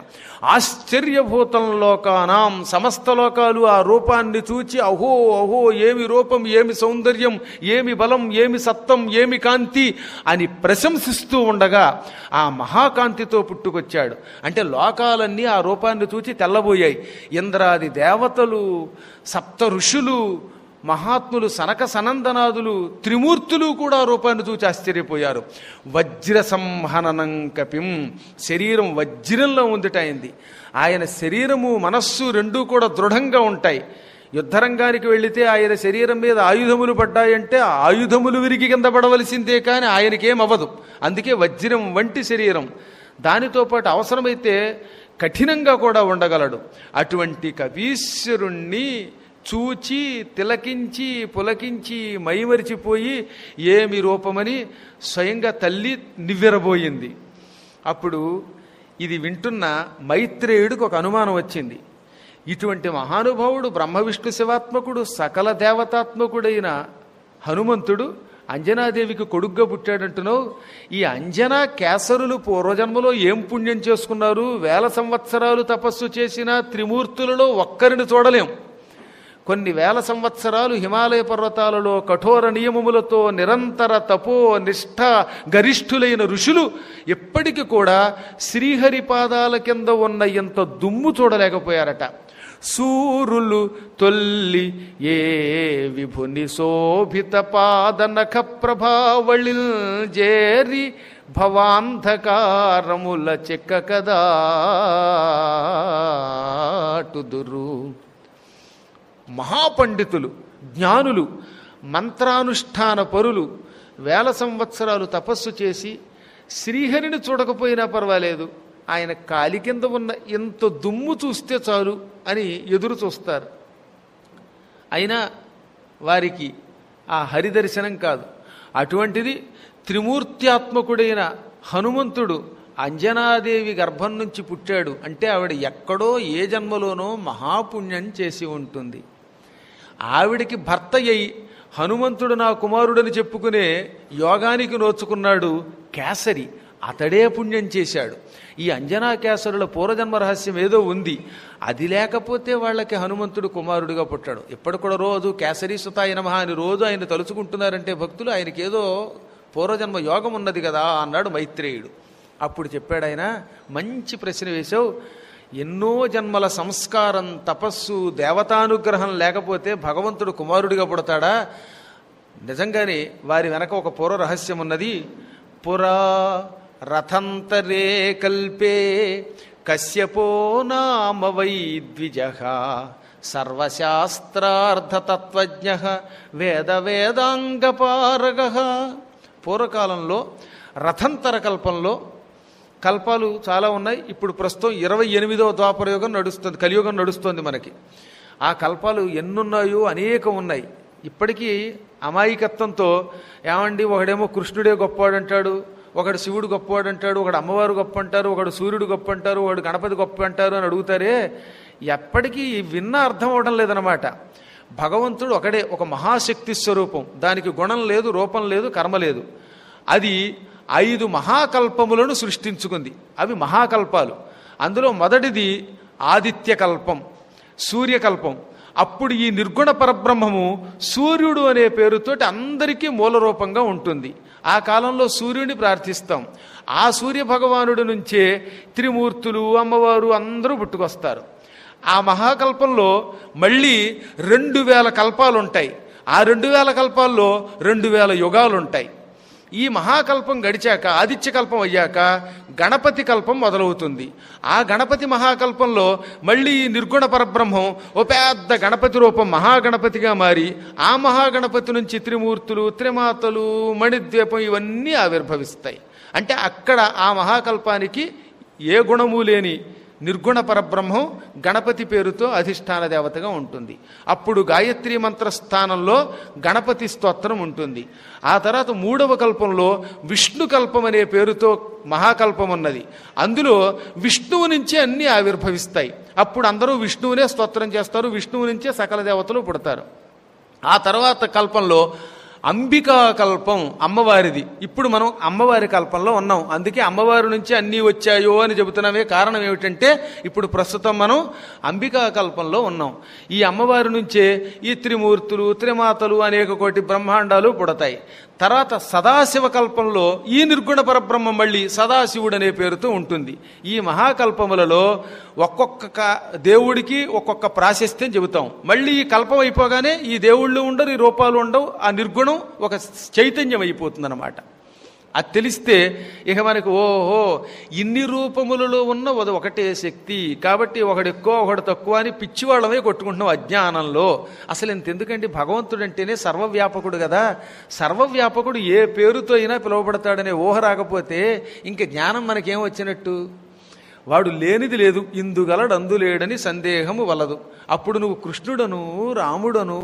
ఆశ్చర్యభూతం లోకానాం సమస్త లోకాలు ఆ రూపాన్ని చూచి అహో అహో ఏమి రూపం ఏమి సౌందర్యం ఏమి బలం ఏమి సత్వం ఏమి కాంతి అని ప్రశంసిస్తూ ఉండగా ఆ మహాకాంతితో పుట్టుకొచ్చాడు అంటే లోకాలన్నీ ఆ రూపాన్ని చూచి తెల్లబోయాయి ఇంద్రాది దేవతలు సప్త ఋషులు మహాత్ములు సనక సనందనాదులు త్రిమూర్తులు కూడా ఆ రూపాన్ని చూచి ఆశ్చర్యపోయారు వజ్ర సంహననం కపిం శరీరం వజ్రంలో ఉందిట అయింది ఆయన శరీరము మనస్సు రెండూ కూడా దృఢంగా ఉంటాయి యుద్ధరంగానికి వెళితే ఆయన శరీరం మీద ఆయుధములు పడ్డాయంటే ఆ ఆయుధములు విరిగి కింద పడవలసిందే కానీ ఆయనకేం అవ్వదు అందుకే వజ్రం వంటి శరీరం దానితో పాటు అవసరమైతే కఠినంగా కూడా ఉండగలడు అటువంటి కవీశ్వరుణ్ణి చూచి తిలకించి పులకించి మైమరిచిపోయి ఏమి రూపమని స్వయంగా తల్లి నివ్వెరబోయింది అప్పుడు ఇది వింటున్న మైత్రేయుడికి ఒక అనుమానం వచ్చింది ఇటువంటి మహానుభావుడు బ్రహ్మ విష్ణు శివాత్మకుడు సకల దేవతాత్మకుడైన హనుమంతుడు అంజనాదేవికి కొడుగ్గా పుట్టాడంటున్నావు ఈ అంజనా కేసరులు పూర్వజన్మలో ఏం పుణ్యం చేసుకున్నారు వేల సంవత్సరాలు తపస్సు చేసిన త్రిమూర్తులలో ఒక్కరిని చూడలేం కొన్ని వేల సంవత్సరాలు హిమాలయ పర్వతాలలో కఠోర నియమములతో నిరంతర తపో నిష్ఠ గరిష్ఠులైన ఋషులు ఎప్పటికీ కూడా శ్రీహరి పాదాల కింద ఉన్న ఎంత దుమ్ము చూడలేకపోయారట సూరులు తొల్లి ఏ విభుని శోభిత పాదనఖ ప్రభావళిల్ జేరి భవాంధకారముల చెక్క కదాటుదురు మహాపండితులు జ్ఞానులు మంత్రానుష్ఠాన పరులు వేల సంవత్సరాలు తపస్సు చేసి శ్రీహరిని చూడకపోయినా పర్వాలేదు ఆయన కాలి కింద ఉన్న ఎంత దుమ్ము చూస్తే చాలు అని ఎదురు చూస్తారు అయినా వారికి ఆ హరిదర్శనం కాదు అటువంటిది త్రిమూర్త్యాత్మకుడైన హనుమంతుడు అంజనాదేవి గర్భం నుంచి పుట్టాడు అంటే ఆవిడ ఎక్కడో ఏ జన్మలోనో మహాపుణ్యం చేసి ఉంటుంది ఆవిడికి భర్త అయి హనుమంతుడు నా కుమారుడని చెప్పుకునే యోగానికి నోచుకున్నాడు కేసరి అతడే పుణ్యం చేశాడు ఈ అంజనా కేసరుల పూర్వజన్మ రహస్యం ఏదో ఉంది అది లేకపోతే వాళ్ళకి హనుమంతుడు కుమారుడిగా పుట్టాడు ఇప్పటి కూడా రోజు కేసరి సుతాయ నమః అని రోజు ఆయన తలుచుకుంటున్నారంటే భక్తులు ఆయనకి ఏదో పూర్వజన్మ యోగం ఉన్నది కదా అన్నాడు మైత్రేయుడు అప్పుడు చెప్పాడు ఆయన మంచి ప్రశ్న వేశావు ఎన్నో జన్మల సంస్కారం తపస్సు దేవతానుగ్రహం లేకపోతే భగవంతుడు కుమారుడిగా పుడతాడా నిజంగానే వారి వెనక ఒక పూర్వ రహస్యం ఉన్నది పురా రథంతరే కల్పే కశ్యపో నామ వై ద్విజ సర్వశాస్త్రార్థతత్వజ్ఞ వేద వేదాంగపారగ పూర్వకాలంలో రథంతర కల్పంలో కల్పాలు చాలా ఉన్నాయి ఇప్పుడు ప్రస్తుతం ఇరవై ఎనిమిదవ ద్వాపరయుగం నడుస్తుంది కలియుగం నడుస్తుంది మనకి ఆ కల్పాలు ఎన్నున్నాయో అనేకం ఉన్నాయి ఇప్పటికీ అమాయకత్వంతో ఏమండి ఒకడేమో కృష్ణుడే గొప్పవాడంటాడు ఒకడు శివుడు గొప్పవాడు అంటాడు ఒకడు అమ్మవారు గొప్ప అంటారు ఒకడు సూర్యుడు గొప్ప అంటారు ఒకడు గణపతి గొప్ప అంటారు అని అడుగుతారే ఎప్పటికీ విన్న అర్థం అవడం లేదనమాట భగవంతుడు ఒకడే ఒక మహాశక్తి స్వరూపం దానికి గుణం లేదు రూపం లేదు కర్మ లేదు అది ఐదు మహాకల్పములను సృష్టించుకుంది అవి మహాకల్పాలు అందులో మొదటిది ఆదిత్య కల్పం సూర్యకల్పం అప్పుడు ఈ నిర్గుణ పరబ్రహ్మము సూర్యుడు అనే పేరుతోటి అందరికీ మూల రూపంగా ఉంటుంది ఆ కాలంలో సూర్యుడిని ప్రార్థిస్తాం ఆ సూర్య భగవానుడి నుంచే త్రిమూర్తులు అమ్మవారు అందరూ పుట్టుకొస్తారు ఆ మహాకల్పంలో మళ్ళీ రెండు వేల కల్పాలు ఉంటాయి ఆ రెండు వేల కల్పాల్లో రెండు వేల యుగాలు ఉంటాయి ఈ మహాకల్పం గడిచాక ఆదిత్య కల్పం అయ్యాక గణపతి కల్పం మొదలవుతుంది ఆ గణపతి మహాకల్పంలో మళ్ళీ ఈ నిర్గుణ పరబ్రహ్మం ఓ పెద్ద గణపతి రూపం మహాగణపతిగా మారి ఆ మహాగణపతి నుంచి త్రిమూర్తులు త్రిమాతలు మణిద్వీపం ఇవన్నీ ఆవిర్భవిస్తాయి అంటే అక్కడ ఆ మహాకల్పానికి ఏ గుణము లేని నిర్గుణ పరబ్రహ్మం గణపతి పేరుతో అధిష్టాన దేవతగా ఉంటుంది అప్పుడు గాయత్రి మంత్ర స్థానంలో గణపతి స్తోత్రం ఉంటుంది ఆ తర్వాత మూడవ కల్పంలో విష్ణు కల్పం అనే పేరుతో మహాకల్పం ఉన్నది అందులో విష్ణువు నుంచే అన్నీ ఆవిర్భవిస్తాయి అప్పుడు అందరూ విష్ణువునే స్తోత్రం చేస్తారు విష్ణువు నుంచే సకల దేవతలు పుడతారు ఆ తర్వాత కల్పంలో అంబికా కల్పం అమ్మవారిది ఇప్పుడు మనం అమ్మవారి కల్పంలో ఉన్నాం అందుకే అమ్మవారి నుంచి అన్నీ వచ్చాయో అని చెబుతున్నామే కారణం ఏమిటంటే ఇప్పుడు ప్రస్తుతం మనం అంబికా కల్పంలో ఉన్నాం ఈ అమ్మవారి నుంచే ఈ త్రిమూర్తులు త్రిమాతలు అనేక కోటి బ్రహ్మాండాలు పుడతాయి తర్వాత సదాశివ కల్పంలో ఈ నిర్గుణ పరబ్రహ్మం మళ్ళీ సదాశివుడు అనే పేరుతో ఉంటుంది ఈ మహాకల్పములలో ఒక్కొక్క క- దేవుడికి ఒక్కొక్క ప్రాశస్త్యం చెబుతాం మళ్ళీ ఈ కల్పం అయిపోగానే ఈ దేవుళ్ళు ఉండరు ఈ రూపాలు ఉండవు ఆ నిర్గుణం ఒక చైతన్యం అయిపోతుంది అది తెలిస్తే ఇక మనకు ఓహో ఇన్ని రూపములలో ఉన్న అది ఒకటే శక్తి కాబట్టి ఒకడు ఎక్కువ ఒకడు తక్కువ అని పిచ్చివాళ్ళమే కొట్టుకుంటున్నాం అజ్ఞానంలో అసలు ఇంత ఎందుకంటే భగవంతుడు అంటేనే సర్వవ్యాపకుడు కదా సర్వవ్యాపకుడు ఏ పేరుతో అయినా పిలువబడతాడనే ఊహ రాకపోతే ఇంక జ్ఞానం మనకేం వచ్చినట్టు వాడు లేనిది లేదు ఇందుగలడు అందులేడని సందేహము వలదు అప్పుడు నువ్వు కృష్ణుడను రాముడను